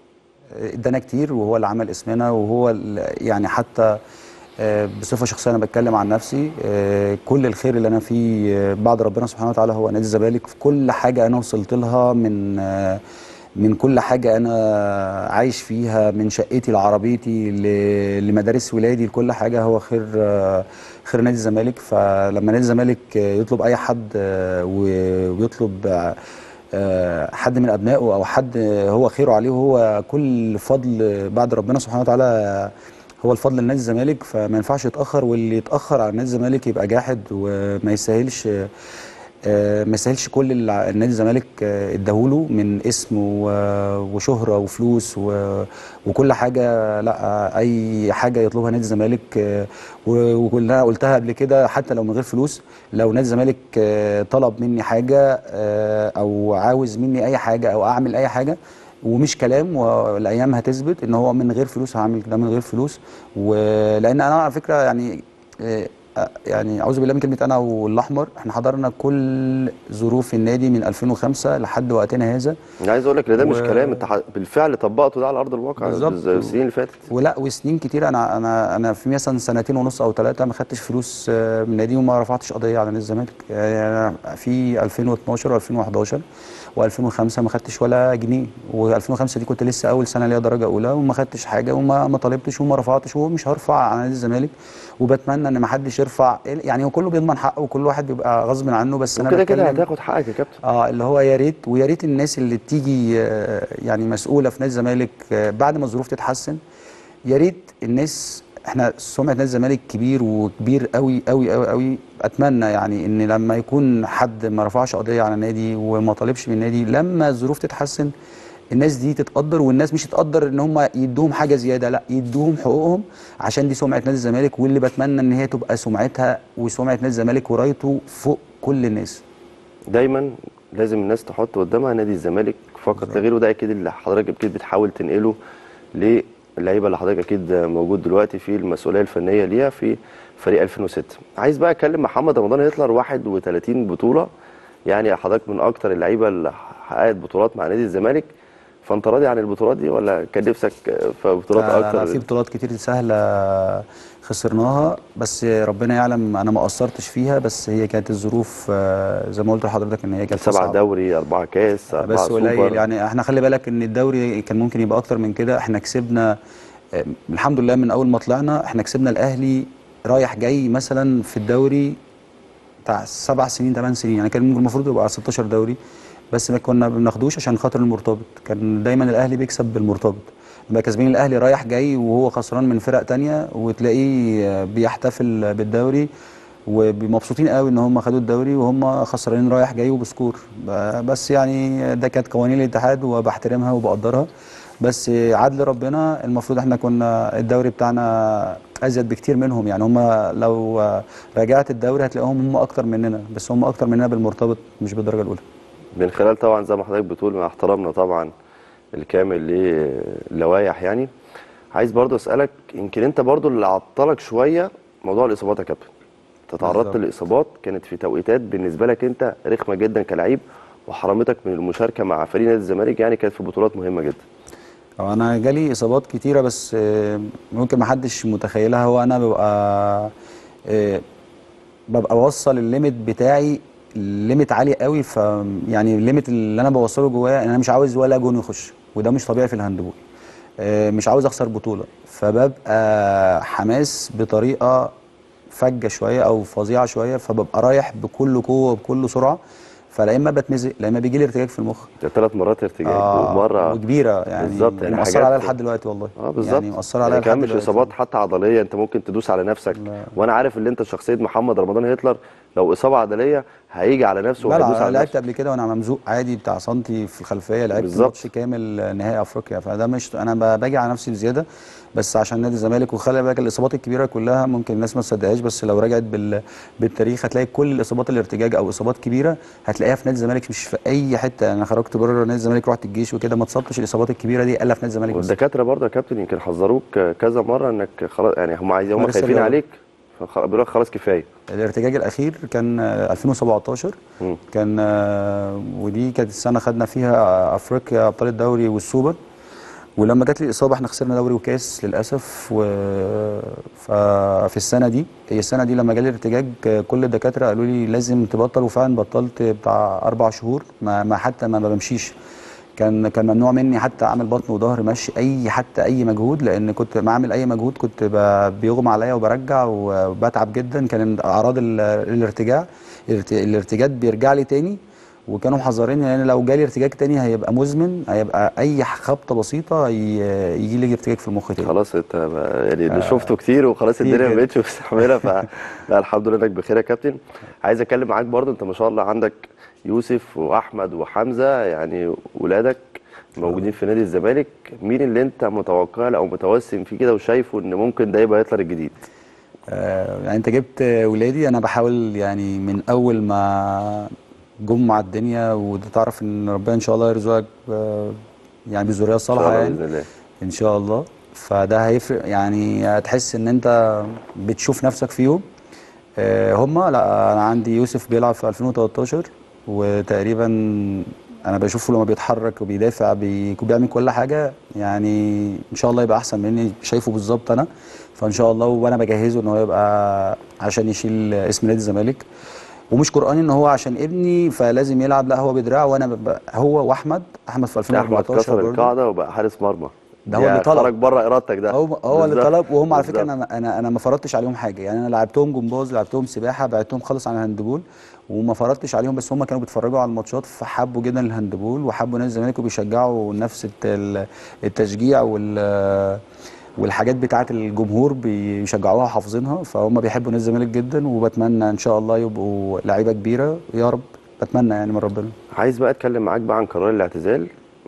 S16: ادانا كتير وهو اللي عمل اسمنا وهو اللي- يعني حتى آه، بصفه شخصيه انا بتكلم عن نفسي آه، كل الخير اللي انا فيه آه، بعد ربنا سبحانه وتعالى هو نادي الزمالك في كل حاجه انا وصلت لها من آه، من كل حاجه انا عايش فيها من شقتي لعربيتي ل- لمدارس ولادي لكل حاجه هو خير آه، خير نادي الزمالك فلما نادي الزمالك آه، يطلب اي حد آه، و- ويطلب آه، آه، حد من ابنائه او حد هو خيره عليه وهو كل فضل بعد ربنا سبحانه وتعالى هو الفضل لنادي الزمالك فما ينفعش يتاخر واللي يتاخر على نادي الزمالك يبقى جاحد وما يستاهلش آه، ما يستاهلش كل اللي النادي الزمالك آه، اداهوله من اسم و- وشهره وفلوس و- وكل حاجه لا اي حاجه يطلبها نادي الزمالك آه، و- وكلها قلتها قبل كده حتى لو من غير فلوس لو نادي الزمالك آه، طلب مني حاجه آه، او عاوز مني اي حاجه او اعمل اي حاجه ومش كلام والايام هتثبت ان هو من غير فلوس هعمل ده من غير فلوس ولان انا على فكره يعني آه، آه، يعني اعوذ بالله من كلمه انا والاحمر احنا حضرنا كل ظروف النادي من 2005 لحد وقتنا هذا
S1: انا عايز اقول لك ان ده مش
S16: و-
S1: كلام انت ح- بالفعل طبقته ده على ارض الواقع
S16: بالظبط.
S1: بز- السنين اللي فاتت
S16: ولا وسنين كتير انا انا انا في مثلا سنتين ونص او ثلاثه ما خدتش فلوس آه، من النادي وما رفعتش قضيه على نادي الزمالك يعني أنا في 2012 و2011 و2005 ما خدتش ولا جنيه و2005 دي كنت لسه اول سنه ليا درجه اولى وما خدتش حاجه وما ما طالبتش وما رفعتش ومش هرفع على نادي الزمالك وبتمنى ان ما حدش يرفع يعني هو كله بيضمن حقه وكل واحد بيبقى غصب عنه بس انا
S1: وكده كده
S16: بتكلم-
S1: هتاخد حقك يا كابتن
S16: اه اللي هو يا ريت ويا ريت الناس اللي تيجي آه، يعني مسؤوله في نادي الزمالك آه، بعد ما الظروف تتحسن يا ريت الناس احنا سمعه نادي الزمالك كبير وكبير قوي قوي قوي قوي اتمنى يعني ان لما يكون حد ما رفعش قضيه على النادي وما طالبش من النادي لما الظروف تتحسن الناس دي تتقدر والناس مش تتقدر ان هم يدوهم حاجه زياده لا يدوهم حقوقهم عشان دي سمعه نادي الزمالك واللي بتمنى ان هي تبقى سمعتها وسمعه نادي الزمالك ورايته فوق كل الناس
S1: دايما لازم الناس تحط قدامها نادي الزمالك فقط لا غير وده اكيد اللي حضرتك اكيد بتحاول تنقله للعيبه اللي حضرتك اكيد موجود دلوقتي في المسؤوليه الفنيه ليها في فريق 2006 عايز بقى اتكلم محمد رمضان هتلر 31 بطوله يعني حضرتك من اكتر اللعيبه اللي حققت بطولات مع نادي الزمالك فانت راضي عن البطولات دي ولا كان نفسك في بطولات
S16: لا لا لا
S1: اكتر
S16: في بطولات كتير سهلة خسرناها بس ربنا يعلم انا ما قصرتش فيها بس هي كانت الظروف آه، زي ما قلت لحضرتك ان هي كانت
S1: سبعة
S16: صعبة.
S1: دوري أربعة كاس أربعة
S16: بس
S1: سوبر
S16: قليل يعني احنا خلي بالك ان الدوري كان ممكن يبقى اكتر من كده احنا كسبنا آه، الحمد لله من اول ما طلعنا احنا كسبنا الاهلي رايح جاي مثلا في الدوري بتاع سبع سنين ثمان سنين يعني كان المفروض يبقى 16 دوري بس ما كنا ما بناخدوش عشان خاطر المرتبط كان دايما الاهلي بيكسب بالمرتبط نبقى كاسبين الاهلي رايح جاي وهو خسران من فرق تانية وتلاقيه آه، بيحتفل بالدوري ومبسوطين قوي ان هم خدوا الدوري وهم خسرانين رايح جاي وبسكور ب- بس يعني ده كانت قوانين الاتحاد وبحترمها وبقدرها بس عدل ربنا المفروض احنا كنا الدوري بتاعنا ازيد بكتير منهم يعني هم لو راجعت الدوري هتلاقيهم هم اكتر مننا بس هم اكتر مننا بالمرتبط مش بالدرجه الاولى
S1: من خلال طبعا زي ما حضرتك بتقول مع احترامنا طبعا الكامل للوائح يعني عايز برضو اسالك يمكن انت برضو اللي عطلك شويه موضوع الاصابات يا كابتن انت تعرضت
S16: بالظبط.
S1: لاصابات كانت في توقيتات بالنسبه لك انت رخمه جدا كلاعب وحرمتك من المشاركه مع فريق نادي الزمالك يعني كانت في بطولات مهمه جدا
S16: هو انا جالي اصابات كتيره بس آه، ممكن ما حدش متخيلها هو انا ببقى آه، ببقى بوصل الليميت بتاعي الليميت عالي قوي ف يعني الليميت اللي انا بوصله جوايا ان انا مش عاوز ولا جون يخش وده مش طبيعي في الهاندبول آه، مش عاوز اخسر بطوله فببقى حماس بطريقه فجه شويه او فظيعه شويه فببقى رايح بكل قوه وبكل سرعه فلا اما بتمزق لا اما بيجي لي ارتجاج في المخ
S1: ثلاث مرات ارتجاج
S16: آه
S1: ومره
S16: وكبيره يعني
S1: بالظبط يعني
S16: مأثرة
S1: حاجات-
S16: عليا لحد دلوقتي والله
S1: اه بالظبط
S16: يعني مأثرة عليا
S1: يعني كمان
S16: لحد
S1: مش
S16: دلوقتي
S1: اصابات حتى عضليه انت ممكن تدوس على نفسك وانا عارف ان انت شخصيه محمد رمضان هتلر لو اصابه عضليه هيجي على نفسه وهيدوس
S16: بلعب
S1: على
S16: لعبت
S1: نفسه
S16: قبل كده وانا ممزوق عادي بتاع سنتي في الخلفيه لعبت
S1: بالظبط.
S16: ماتش كامل نهائي افريقيا فده مش انا ب- باجي على نفسي بزياده بس عشان نادي الزمالك وخلي بالك الاصابات الكبيره كلها ممكن الناس ما تصدقهاش بس لو رجعت بال... بالتاريخ هتلاقي كل الاصابات الارتجاج او اصابات كبيره هتلاقيها في نادي الزمالك مش في اي حته انا خرجت بره نادي الزمالك رحت الجيش وكده ما اتصبتش الاصابات الكبيره دي الا في نادي الزمالك بس
S1: والدكاتره برضه يا كابتن يمكن حذروك كذا مره انك خلاص يعني هم عايزين هم
S16: مارس
S1: خايفين
S16: الرياضة.
S1: عليك فخ- بيقولوا لك خلاص كفايه
S16: الارتجاج الاخير كان آه، 2017 كان آه، ودي كانت السنه خدنا فيها افريقيا ابطال الدوري والسوبر ولما جات لي الاصابه احنا خسرنا دوري وكاس للاسف و ففي السنه دي هي السنه دي لما جالي الارتجاج آه، كل الدكاتره قالوا لي لازم تبطل وفعلا بطلت بتاع اربع شهور ما, ما حتى ما بمشيش كان كان ممنوع مني حتى اعمل بطن وظهر مشي اي حتى اي مجهود لان كنت ما اعمل اي مجهود كنت ب- بيغمى عليا وبرجع وبتعب جدا كان اعراض ال- الارتجاع الارت- الارتجاج بيرجع لي تاني وكانوا محذريني لان لو جالي ارتجاج تاني هيبقى مزمن هيبقى اي خبطه بسيطه ي- يجي لي ارتجاج في المخ تاني
S1: خلاص انت بقى- يعني اللي
S16: آه،
S1: شفته كتير وخلاص
S16: كتير
S1: الدنيا ما
S16: جدا.
S1: بقتش مستحمله ف لا الحمد لله انك بخير يا كابتن عايز اتكلم معاك برضه انت ما شاء الله عندك يوسف واحمد وحمزه يعني ولادك موجودين في نادي الزمالك مين اللي انت متوقع له او متوسم فيه كده وشايفه ان ممكن ده يبقى هتلر الجديد
S16: آه، يعني انت جبت ولادي انا بحاول يعني من اول ما جم مع الدنيا وده تعرف ان ربنا ان شاء الله يرزقك آه، يعني بالذريه الصالحه
S1: الله
S16: يعني
S1: باذن الله
S16: ان شاء الله فده هيفرق يعني هتحس ان انت بتشوف نفسك فيهم آه، هما لا انا عندي يوسف بيلعب في 2013 وتقريبا انا بشوفه لما بيتحرك وبيدافع بي- بيعمل كل حاجه يعني ان شاء الله يبقى احسن مني شايفه بالظبط انا فان شاء الله وانا بجهزه ان هو يبقى عشان يشيل اسم نادي الزمالك ومش قراني ان هو عشان ابني فلازم يلعب لا هو بدراع وانا ب- هو واحمد احمد في
S1: احمد
S16: 2014
S1: كسر
S16: برضه.
S1: القاعده وبقى حارس مرمى
S16: ده هو
S1: يعني
S16: اللي طلب.
S1: خرج بره ارادتك ده
S16: هو هو اللي
S1: بالظبط.
S16: طلب وهم على فكره
S1: بالظبط.
S16: انا انا انا ما فرضتش عليهم حاجه يعني انا لعبتهم جمباز لعبتهم سباحه بعتهم خالص عن الهاندبول وما فرضتش عليهم بس هم كانوا بيتفرجوا على الماتشات فحبوا جدا الهاندبول وحبوا نادي الزمالك وبيشجعوا نفس الت- ال- التشجيع وال والحاجات بتاعه الجمهور بيشجعوها حافظينها فهم بيحبوا نادي الزمالك جدا وبتمنى ان شاء الله يبقوا لعيبه كبيره يا رب بتمنى يعني من ربنا
S1: عايز بقى اتكلم معاك بقى عن قرار الاعتزال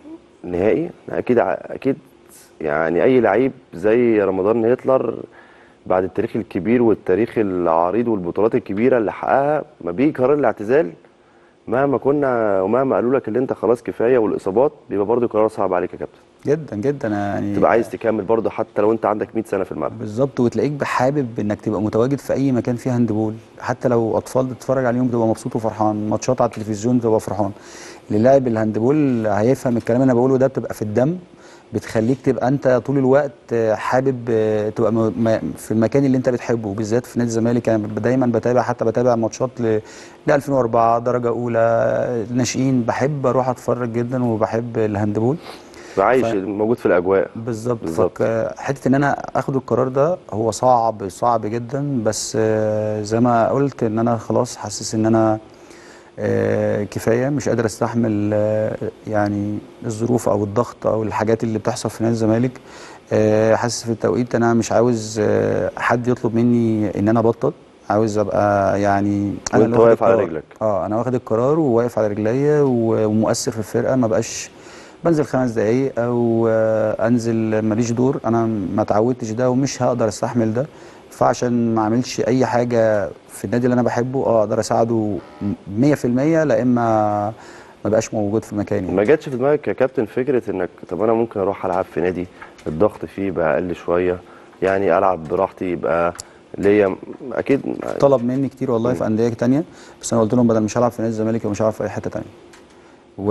S1: نهائي اكيد ع- اكيد يعني اي لعيب زي رمضان هتلر بعد التاريخ الكبير والتاريخ العريض والبطولات الكبيره اللي حققها ما بيجي قرار الاعتزال مهما كنا ومهما قالوا لك ان انت خلاص كفايه والاصابات بيبقى برضه قرار صعب عليك يا كابتن
S16: جدا جدا يعني
S1: تبقى عايز تكمل برضه حتى لو انت عندك 100 سنه في الملعب
S16: بالظبط وتلاقيك حابب انك تبقى متواجد في اي مكان فيه هاندبول حتى لو اطفال بتتفرج عليهم بتبقى مبسوط وفرحان ماتشات على التلفزيون بتبقى فرحان اللي لاعب الهاندبول هيفهم الكلام اللي انا بقوله ده بتبقى في الدم بتخليك تبقى انت طول الوقت حابب تبقى م- م- في المكان اللي انت بتحبه بالذات في نادي الزمالك انا دايما بتابع حتى بتابع ماتشات ل ل 2004 درجه اولى ناشئين بحب اروح اتفرج جدا وبحب الهاندبول
S1: عايش
S16: ف-
S1: موجود في الاجواء
S16: بالظبط
S1: بالظبط.
S16: فك- حته ان انا اخد القرار ده هو صعب صعب جدا بس آه، زي ما قلت ان انا خلاص حاسس ان انا آه، كفايه مش قادر استحمل آه، يعني الظروف او الضغط او الحاجات اللي بتحصل في نادي الزمالك آه، حاسس في التوقيت انا مش عاوز آه، حد يطلب مني ان انا ابطل عاوز ابقى يعني انا
S1: وانت
S16: اللي واخد
S1: واقف على
S16: القرار.
S1: رجلك.
S16: اه انا واخد القرار وواقف على رجليا و- ومؤثر في الفرقه ما بقاش بنزل خمس دقايق او آه، انزل ماليش دور انا ما اتعودتش ده ومش هقدر استحمل ده فعشان ما اعملش اي حاجه في النادي اللي انا بحبه اه اقدر اساعده 100% لا اما ما بقاش موجود في مكاني
S1: ما جاتش في دماغك يا كابتن فكره انك طب انا ممكن اروح العب في نادي الضغط فيه بقى اقل شويه يعني العب براحتي يبقى ليا اكيد
S16: طلب مني كتير والله في انديه تانية بس انا قلت لهم بدل مش هلعب في نادي الزمالك ومش هلعب في اي حته تانية و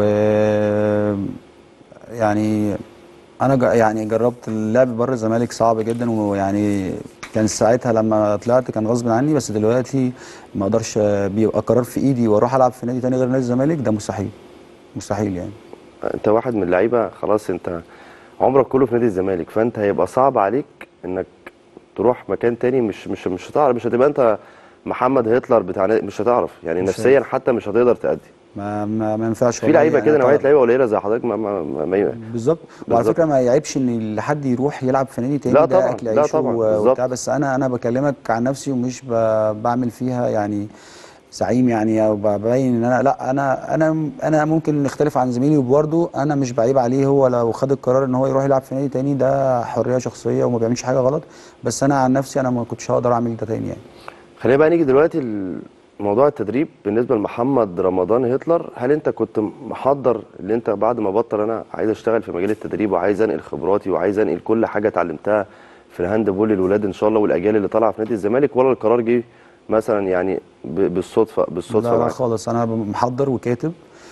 S16: يعني انا ج- يعني جربت اللعب بره الزمالك صعب جدا ويعني كان ساعتها لما طلعت كان غصب عني بس دلوقتي ما اقدرش بيبقى قرار في ايدي واروح العب في نادي تاني غير نادي الزمالك ده مستحيل مستحيل يعني
S1: انت واحد من اللعيبه خلاص انت عمرك كله في نادي الزمالك فانت هيبقى صعب عليك انك تروح مكان تاني مش مش مش هتعرف مش هتبقى انت محمد هتلر بتاع نادي- مش هتعرف يعني
S16: مش
S1: نفسيا حتى مش هتقدر تأدي
S16: ما ما, ما ينفعش
S1: في
S16: والله
S1: لعيبه
S16: يعني
S1: كده
S16: أنا
S1: نوعيه
S16: طبعاً-
S1: لعيبه قليله زي حضرتك ما ما ما, ما
S16: بالظبط وعلى
S1: بالظبط.
S16: فكره ما يعيبش ان حد يروح يلعب في نادي تاني
S1: لا
S16: ده
S1: طبعاً،
S16: اكل
S1: لا
S16: عيشه
S1: طبعاً،
S16: و-
S1: بالظبط.
S16: وبتاع بس انا انا بكلمك عن نفسي ومش ب- بعمل فيها يعني زعيم يعني او ببين ان انا لا انا انا انا ممكن نختلف عن زميلي وبرده انا مش بعيب عليه هو لو خد القرار ان هو يروح يلعب في نادي تاني ده حريه شخصيه وما بيعملش حاجه غلط بس انا عن نفسي انا ما كنتش هقدر اعمل ده تاني يعني
S1: خلينا بقى نيجي دلوقتي لموضوع التدريب بالنسبه لمحمد رمضان هتلر هل انت كنت محضر اللي انت بعد ما بطل انا عايز اشتغل في مجال التدريب وعايز انقل خبراتي وعايز انقل كل حاجه اتعلمتها في الهاند بول للولاد ان شاء الله والاجيال اللي طالعه في نادي الزمالك ولا القرار جه مثلا يعني ب- بالصدفه بالصدفه
S16: لا لا
S1: معاك؟
S16: خالص انا محضر وكاتب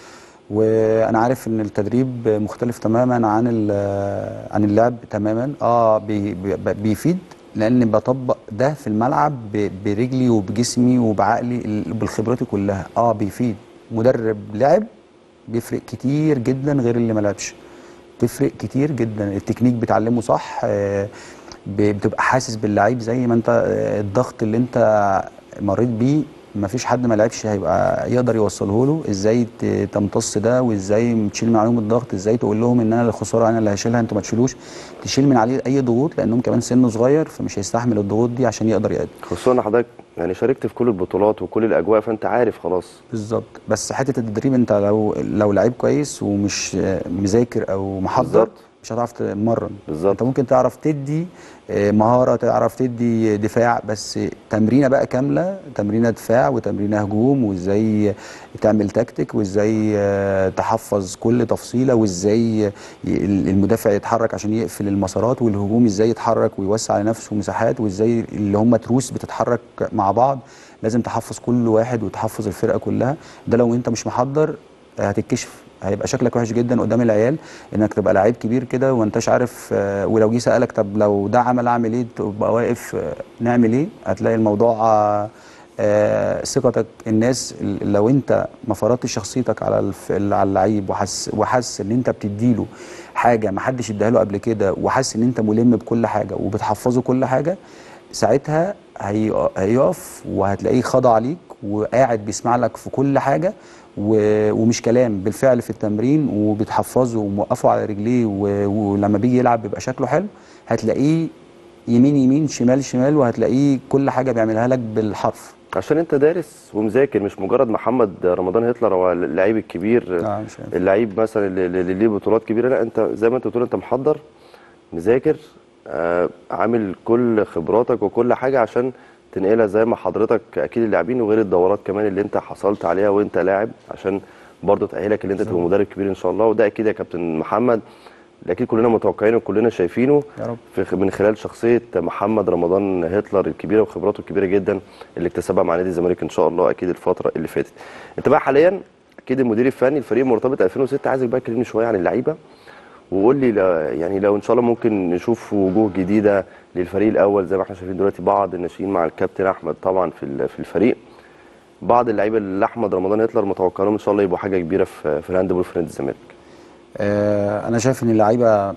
S16: وانا عارف ان التدريب مختلف تماما عن ال- عن اللعب تماما اه بي بي بيفيد لان بطبق ده في الملعب ب- برجلي وبجسمي وبعقلي ال- بخبرتي كلها اه بيفيد مدرب لعب بيفرق كتير جدا غير اللي ما لعبش تفرق كتير جدا التكنيك بتعلمه صح آه، ب- بتبقى حاسس باللعيب زي ما انت آه، الضغط اللي انت مريت بيه مفيش حد ما لعبش هيبقى يقدر يوصله له ازاي ت- تمتص ده وازاي تشيل من عليهم الضغط ازاي تقول لهم ان انا الخساره انا اللي هشيلها انتوا ما تشيلوش تشيل من عليه اي ضغوط لانهم كمان سنه صغير فمش هيستحمل الضغوط دي عشان يقدر يأدي
S1: خصوصا ان حضرتك يعني شاركت في كل البطولات وكل الاجواء فانت عارف خلاص
S16: بالظبط بس حته التدريب انت لو لو لعيب كويس ومش آه، مذاكر او محضر
S1: بالظبط.
S16: مش هتعرف تتمرن
S1: بالظبط
S16: انت ممكن تعرف تدي آه، مهاره تعرف تدي دفاع بس تمرينه بقى كامله تمرينه دفاع وتمرينه هجوم وازاي تعمل تكتيك وازاي آه، تحفظ كل تفصيله وازاي ي- المدافع يتحرك عشان يقفل المسارات والهجوم ازاي يتحرك ويوسع لنفسه مساحات وازاي اللي هم تروس بتتحرك مع بعض لازم تحفظ كل واحد وتحفظ الفرقه كلها ده لو انت مش محضر آه، هتتكشف هيبقى شكلك وحش جدا قدام العيال انك تبقى لعيب كبير كده وما انتش عارف آه، ولو جه سالك طب لو ده عمل اعمل ايه تبقى واقف آه، نعمل ايه هتلاقي الموضوع آه، آه، ثقتك الناس ال- لو انت ما فرضتش شخصيتك على الف... على اللعيب وحس وحس ان انت بتديله حاجه ما حدش اداها له قبل كده وحس ان انت ملم بكل حاجه وبتحفظه كل حاجه ساعتها هي... هيقف وهتلاقيه خضع ليك وقاعد بيسمع لك في كل حاجه و... ومش كلام بالفعل في التمرين وبتحفظه وموقفه على رجليه و... ولما بيجي يلعب بيبقى شكله حلو هتلاقيه يمين يمين شمال شمال وهتلاقيه كل حاجه بيعملها لك بالحرف
S1: عشان انت دارس ومذاكر مش مجرد محمد رمضان هتلر هو اللعيب الكبير
S16: آه، مش عارف.
S1: اللعيب مثلا اللي اللي ليه بطولات كبيره لا انت زي ما انت بتقول انت محضر مذاكر آه عامل كل خبراتك وكل حاجه عشان تنقلها زي ما حضرتك اكيد اللاعبين وغير الدورات كمان اللي انت حصلت عليها وانت لاعب عشان برضه تاهلك ان انت تبقى مدرب كبير ان شاء الله وده اكيد يا كابتن محمد اللي اكيد كلنا متوقعينه وكلنا شايفينه
S16: يا رب
S1: في من خلال شخصيه محمد رمضان هتلر الكبيره وخبراته الكبيره جدا اللي اكتسبها مع نادي الزمالك ان شاء الله اكيد الفتره اللي فاتت. انت بقى حاليا اكيد المدير الفني الفريق مرتبط 2006 عايزك بقى تكلمني شويه عن اللعيبه وقول لي لا- يعني لو ان شاء الله ممكن نشوف وجوه جديده للفريق الاول زي ما احنا شايفين دلوقتي بعض الناشئين مع الكابتن احمد طبعا في ال- في الفريق بعض اللعيبه اللي احمد رمضان هتلر متوقع لهم ان شاء الله يبقوا حاجه كبيره في في الهاند بول في نادي الزمالك.
S16: آه، انا شايف ان اللعيبه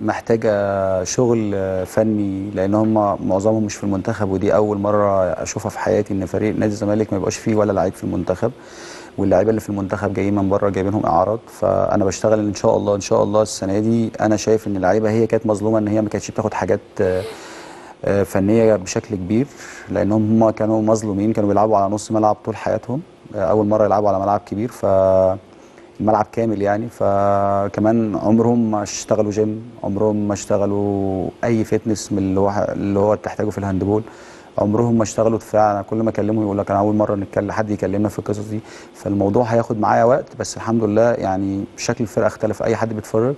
S16: محتاجه شغل آه، فني لان هم معظمهم مش في المنتخب ودي اول مره اشوفها في حياتي ان فريق نادي الزمالك ما يبقاش فيه ولا لعيب في المنتخب واللعيبه اللي في المنتخب جايين من بره جايبينهم اعراض فانا بشتغل ان شاء الله ان شاء الله السنه دي انا شايف ان اللعيبه هي كانت مظلومه ان هي ما كانتش بتاخد حاجات آه، آه، فنيه بشكل كبير لانهم هم كانوا مظلومين كانوا بيلعبوا على نص ملعب طول حياتهم آه، اول مره يلعبوا على ملعب كبير ف الملعب كامل يعني فكمان عمرهم ما اشتغلوا جيم عمرهم ما اشتغلوا اي فتنس من اللي هو اللي هو تحتاجه في الهاندبول عمرهم ما اشتغلوا دفاع انا كل ما اكلمهم يقول لك انا اول مره نتكلم حد يكلمنا في القصص دي فالموضوع هياخد معايا وقت بس الحمد لله يعني شكل الفرقه اختلف اي حد بيتفرج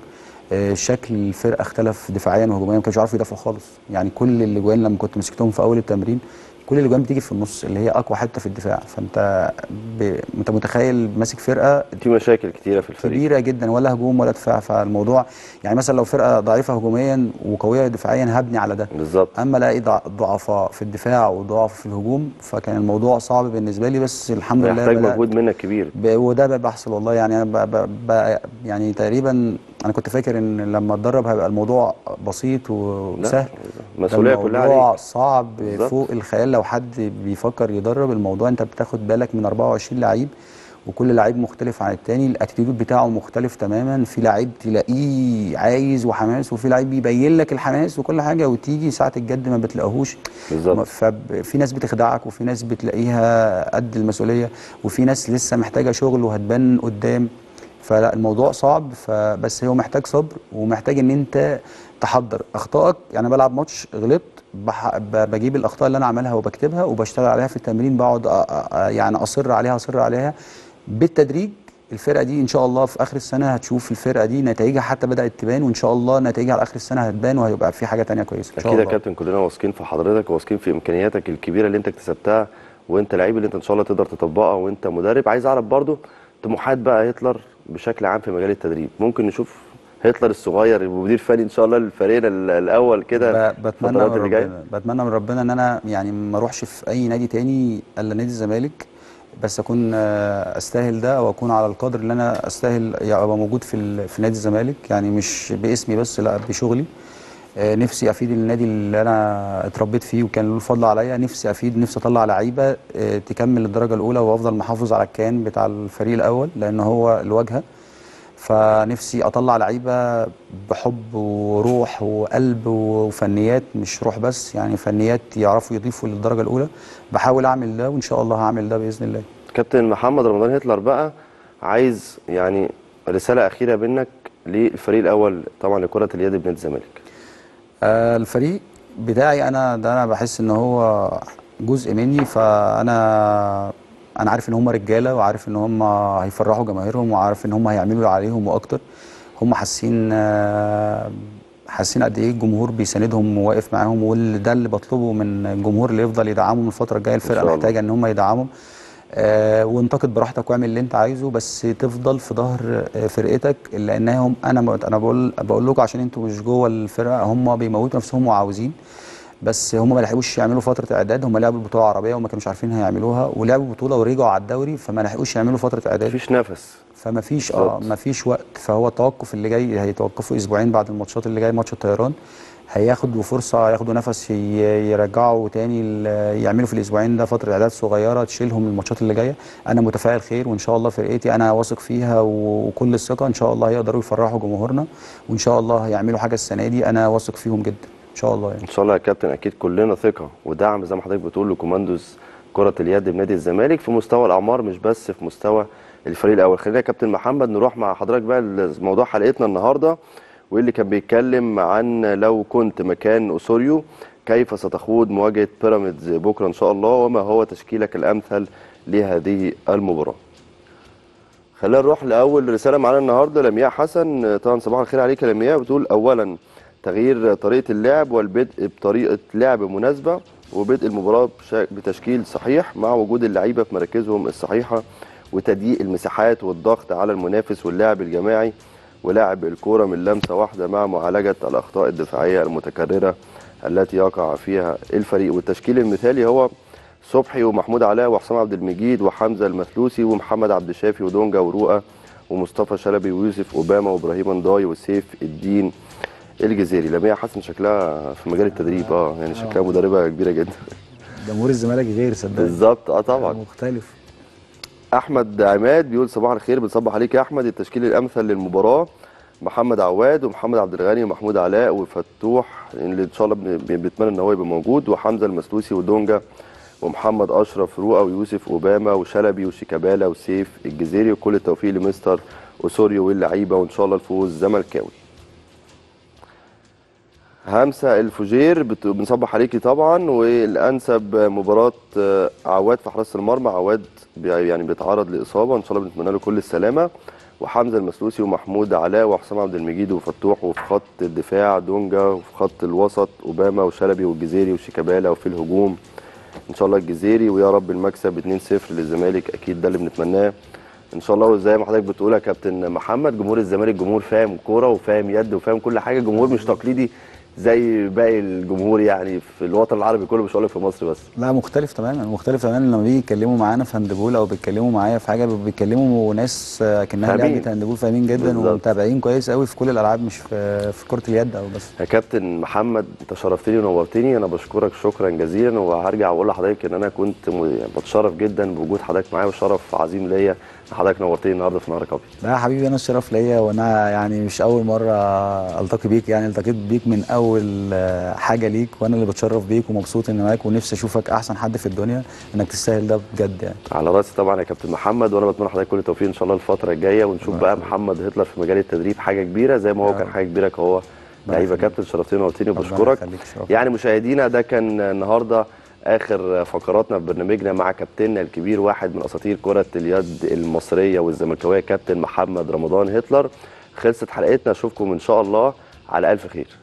S16: آه، شكل الفرقه اختلف دفاعيا وهجوميا ما كانوش يعرفوا يدافعوا خالص يعني كل الاجوان لما كنت مسكتهم في اول التمرين كل الاجوان بتيجي في النص اللي هي اقوى حته في الدفاع فانت ب... انت متخيل ماسك فرقه
S1: في مشاكل كتيره في الفريق
S16: كبيره جدا ولا هجوم ولا دفاع فالموضوع يعني مثلا لو فرقه ضعيفه هجوميا وقويه دفاعيا هبني على ده
S1: بالظبط
S16: اما الاقي ضع- ضعفاء في الدفاع وضعف في الهجوم فكان الموضوع صعب بالنسبه لي بس الحمد لله
S1: محتاج
S16: بدأت-
S1: مجهود منك كبير
S16: ب- وده بقى بيحصل والله يعني انا ب... ب... ب... يعني تقريبا انا كنت فاكر ان لما اتدرب هيبقى الموضوع بسيط وسهل
S1: المسؤولية
S16: ده
S1: كلها
S16: الموضوع
S1: عليك.
S16: صعب
S1: بالظبط.
S16: فوق الخيال لو حد بيفكر يدرب الموضوع انت بتاخد بالك من 24 لعيب وكل لعيب مختلف عن التاني الاتيتيود بتاعه مختلف تماما في لعيب تلاقيه عايز وحماس وفي لعيب بيبين لك الحماس وكل حاجه وتيجي ساعه الجد ما بتلاقيهوش
S1: بالظبط
S16: ففي ناس بتخدعك وفي ناس بتلاقيها قد المسؤوليه وفي ناس لسه محتاجه شغل وهتبان قدام فلا الموضوع صعب فبس هو محتاج صبر ومحتاج ان انت تحضر اخطائك يعني أنا بلعب ماتش غلطت بح... ب- بجيب الاخطاء اللي انا عاملها وبكتبها وبشتغل عليها في التمرين بقعد أ... أ... يعني اصر عليها اصر عليها بالتدريج الفرقه دي ان شاء الله في اخر السنه هتشوف الفرقه دي نتائجها حتى بدات تبان وان شاء الله نتائجها على اخر السنه هتبان وهيبقى في حاجه تانية كويسه ان شاء
S1: اكيد يا
S16: الله
S1: كابتن كلنا واثقين في حضرتك وواثقين في امكانياتك الكبيره اللي انت اكتسبتها وانت لعيب اللي انت ان شاء الله تقدر تطبقها وانت مدرب عايز اعرف برضو طموحات بقى هتلر بشكل عام في مجال التدريب ممكن نشوف هتلر الصغير يبقى مدير فني ان شاء الله للفريق ال- الاول كده
S16: ب- بتمنى من
S1: الفترات اللي جايه
S16: ربنا بتمنى من ربنا ان انا يعني ما اروحش في اي نادي تاني الا نادي الزمالك بس اكون آه، استاهل ده او اكون على القدر اللي انا استاهل يعني ابقى موجود في ال- في نادي الزمالك يعني مش باسمي بس لا بشغلي آه، نفسي افيد النادي اللي انا اتربيت فيه وكان له الفضل عليا نفسي افيد نفسي اطلع لعيبه آه، تكمل الدرجه الاولى وافضل محافظ على الكيان بتاع الفريق الاول لان هو الواجهه فنفسي اطلع لعيبه بحب وروح وقلب وفنيات مش روح بس يعني فنيات يعرفوا يضيفوا للدرجه الاولى بحاول اعمل ده وان شاء الله هعمل ده باذن الله
S1: كابتن محمد رمضان هتلر بقى عايز يعني رساله اخيره منك للفريق الاول طبعا لكره اليد بنادي الزمالك
S16: آه، الفريق بتاعي انا ده انا بحس ان هو جزء مني فانا انا عارف ان هم رجاله وعارف ان هم هيفرحوا جماهيرهم وعارف ان هم هيعملوا اللي عليهم واكتر هم حاسين آه، حاسين قد ايه الجمهور بيساندهم وواقف معاهم وده اللي بطلبه من الجمهور اللي يفضل يدعمهم الفتره الجايه الفرقه
S1: شاء الله.
S16: محتاجه ان هم يدعمهم آه وانتقد براحتك واعمل اللي انت عايزه بس تفضل في ظهر آه، فرقتك لانهم انا م- انا بقول بقول لكم عشان انتوا مش جوه الفرقه هم بيموتوا نفسهم وعاوزين بس هم ما لحقوش يعملوا فتره اعداد هم لعبوا البطوله العربيه وما كانوش عارفين هيعملوها ولعبوا بطوله ورجعوا على الدوري فما لحقوش يعملوا فتره اعداد
S1: مفيش نفس
S16: فما فيش اه
S1: بالظبط.
S16: ما فيش وقت فهو التوقف اللي جاي هيتوقفوا اسبوعين بعد الماتشات اللي جاي ماتش الطيران هياخدوا فرصه ياخدوا نفس ي- يرجعوا تاني ال- يعملوا في الاسبوعين ده فتره اعداد صغيره تشيلهم الماتشات اللي جايه انا متفائل خير وان شاء الله فرقتي انا واثق فيها وكل الثقه ان شاء الله هيقدروا يفرحوا جمهورنا وان شاء الله هيعملوا حاجه السنه دي انا واثق فيهم جدا ان شاء الله يعني
S1: ان شاء الله يا كابتن اكيد كلنا ثقه ودعم زي ما حضرتك بتقول لكوماندوز كره اليد بنادي الزمالك في مستوى الاعمار مش بس في مستوى الفريق الاول خلينا يا كابتن محمد نروح مع حضرتك بقى لموضوع حلقتنا النهارده واللي كان بيتكلم عن لو كنت مكان اوسوريو كيف ستخوض مواجهه بيراميدز بكره ان شاء الله وما هو تشكيلك الامثل لهذه المباراه خلينا نروح لاول رساله معانا النهارده لمياء حسن طبعا صباح الخير عليك يا لمياء بتقول اولا تغيير طريقه اللعب والبدء بطريقه لعب مناسبه وبدء المباراه بشا- بتشكيل صحيح مع وجود اللعيبه في مراكزهم الصحيحه وتضييق المساحات والضغط على المنافس واللعب الجماعي ولعب الكوره من لمسه واحده مع معالجه الاخطاء الدفاعيه المتكرره التي يقع فيها الفريق والتشكيل المثالي هو صبحي ومحمود علاء وحسام عبد المجيد وحمزه المثلوسي ومحمد عبد الشافي ودونجا ورؤى ومصطفى شلبي ويوسف اوباما وابراهيم نداي وسيف الدين الجزيري لمياء حسن شكلها في مجال التدريب اه يعني شكلها مدربه كبيره جدا
S16: جمهور الزمالك غير صدقني
S1: بالظبط اه طبعا
S16: مختلف
S1: احمد عماد بيقول صباح الخير بنصبح عليك يا احمد التشكيل الامثل للمباراه محمد عواد ومحمد عبد الغني ومحمود علاء وفتوح اللي ان شاء الله بن- بن- بنتمنى ان هو يبقى موجود وحمزه المسلوسي ودونجا ومحمد اشرف رؤى ويوسف اوباما وشلبي وشيكابالا وسيف الجزيري وكل التوفيق لمستر اوسوريو واللعيبه وان شاء الله الفوز زملكاوي همسة الفجير بت- بنصبح عليكي طبعا والانسب مباراه آه، عواد في حراسه المرمى عواد بي- يعني بيتعرض لاصابه ان شاء الله بنتمنى له كل السلامه وحمزه المسلوسي ومحمود علاء وحسام عبد المجيد وفتوح وفي خط الدفاع دونجا وفي خط الوسط اوباما وشلبي والجزيري وشيكابالا وفي الهجوم ان شاء الله الجزيري ويا رب المكسب 2-0 للزمالك اكيد ده اللي بنتمناه ان شاء الله وزي ما حضرتك بتقول يا كابتن محمد جمهور الزمالك جمهور فاهم كوره وفاهم يد وفاهم كل حاجه جمهور مش تقليدي زي باقي الجمهور يعني في الوطن العربي كله مش هقول لك في مصر بس
S16: لا مختلف تماما مختلف تماما لما بيجي يتكلموا معانا في هاندبول او بيتكلموا معايا في حاجه بيتكلموا ناس آه، كانها
S1: فاهمين.
S16: لعبه هاندبول فاهمين جدا
S1: بالظبط.
S16: ومتابعين كويس قوي في كل الالعاب مش في في كره اليد او بس
S1: يا كابتن محمد انت شرفتني ونورتني انا بشكرك شكرا جزيلا وهرجع واقول لحضرتك ان انا كنت م- يعني بتشرف جدا بوجود حضرتك معايا وشرف عظيم ليا ان حضرتك نورتني النهارده في نهارك ابيض
S16: لا يا حبيبي انا الشرف ليا وانا يعني مش اول مره التقي بيك يعني التقيت بيك من اول آه، حاجه ليك وانا اللي بتشرف بيك ومبسوط اني معاك ونفسي اشوفك احسن حد في الدنيا انك تستاهل ده بجد يعني
S1: على راسي طبعا يا كابتن محمد وانا بتمنى لحضرتك كل التوفيق ان شاء الله الفتره الجايه ونشوف بقى محمد هتلر في مجال التدريب حاجه كبيره زي ما هو كان حاجه كبيره كهو لعيبه كابتن شرفتني ونورتني وبشكرك
S16: يخليك، شرف.
S1: يعني مشاهدينا ده كان النهارده اخر فقراتنا في برنامجنا مع كابتننا الكبير واحد من اساطير كره اليد المصريه والزملكاويه كابتن محمد رمضان هتلر خلصت حلقتنا اشوفكم ان شاء الله على الف خير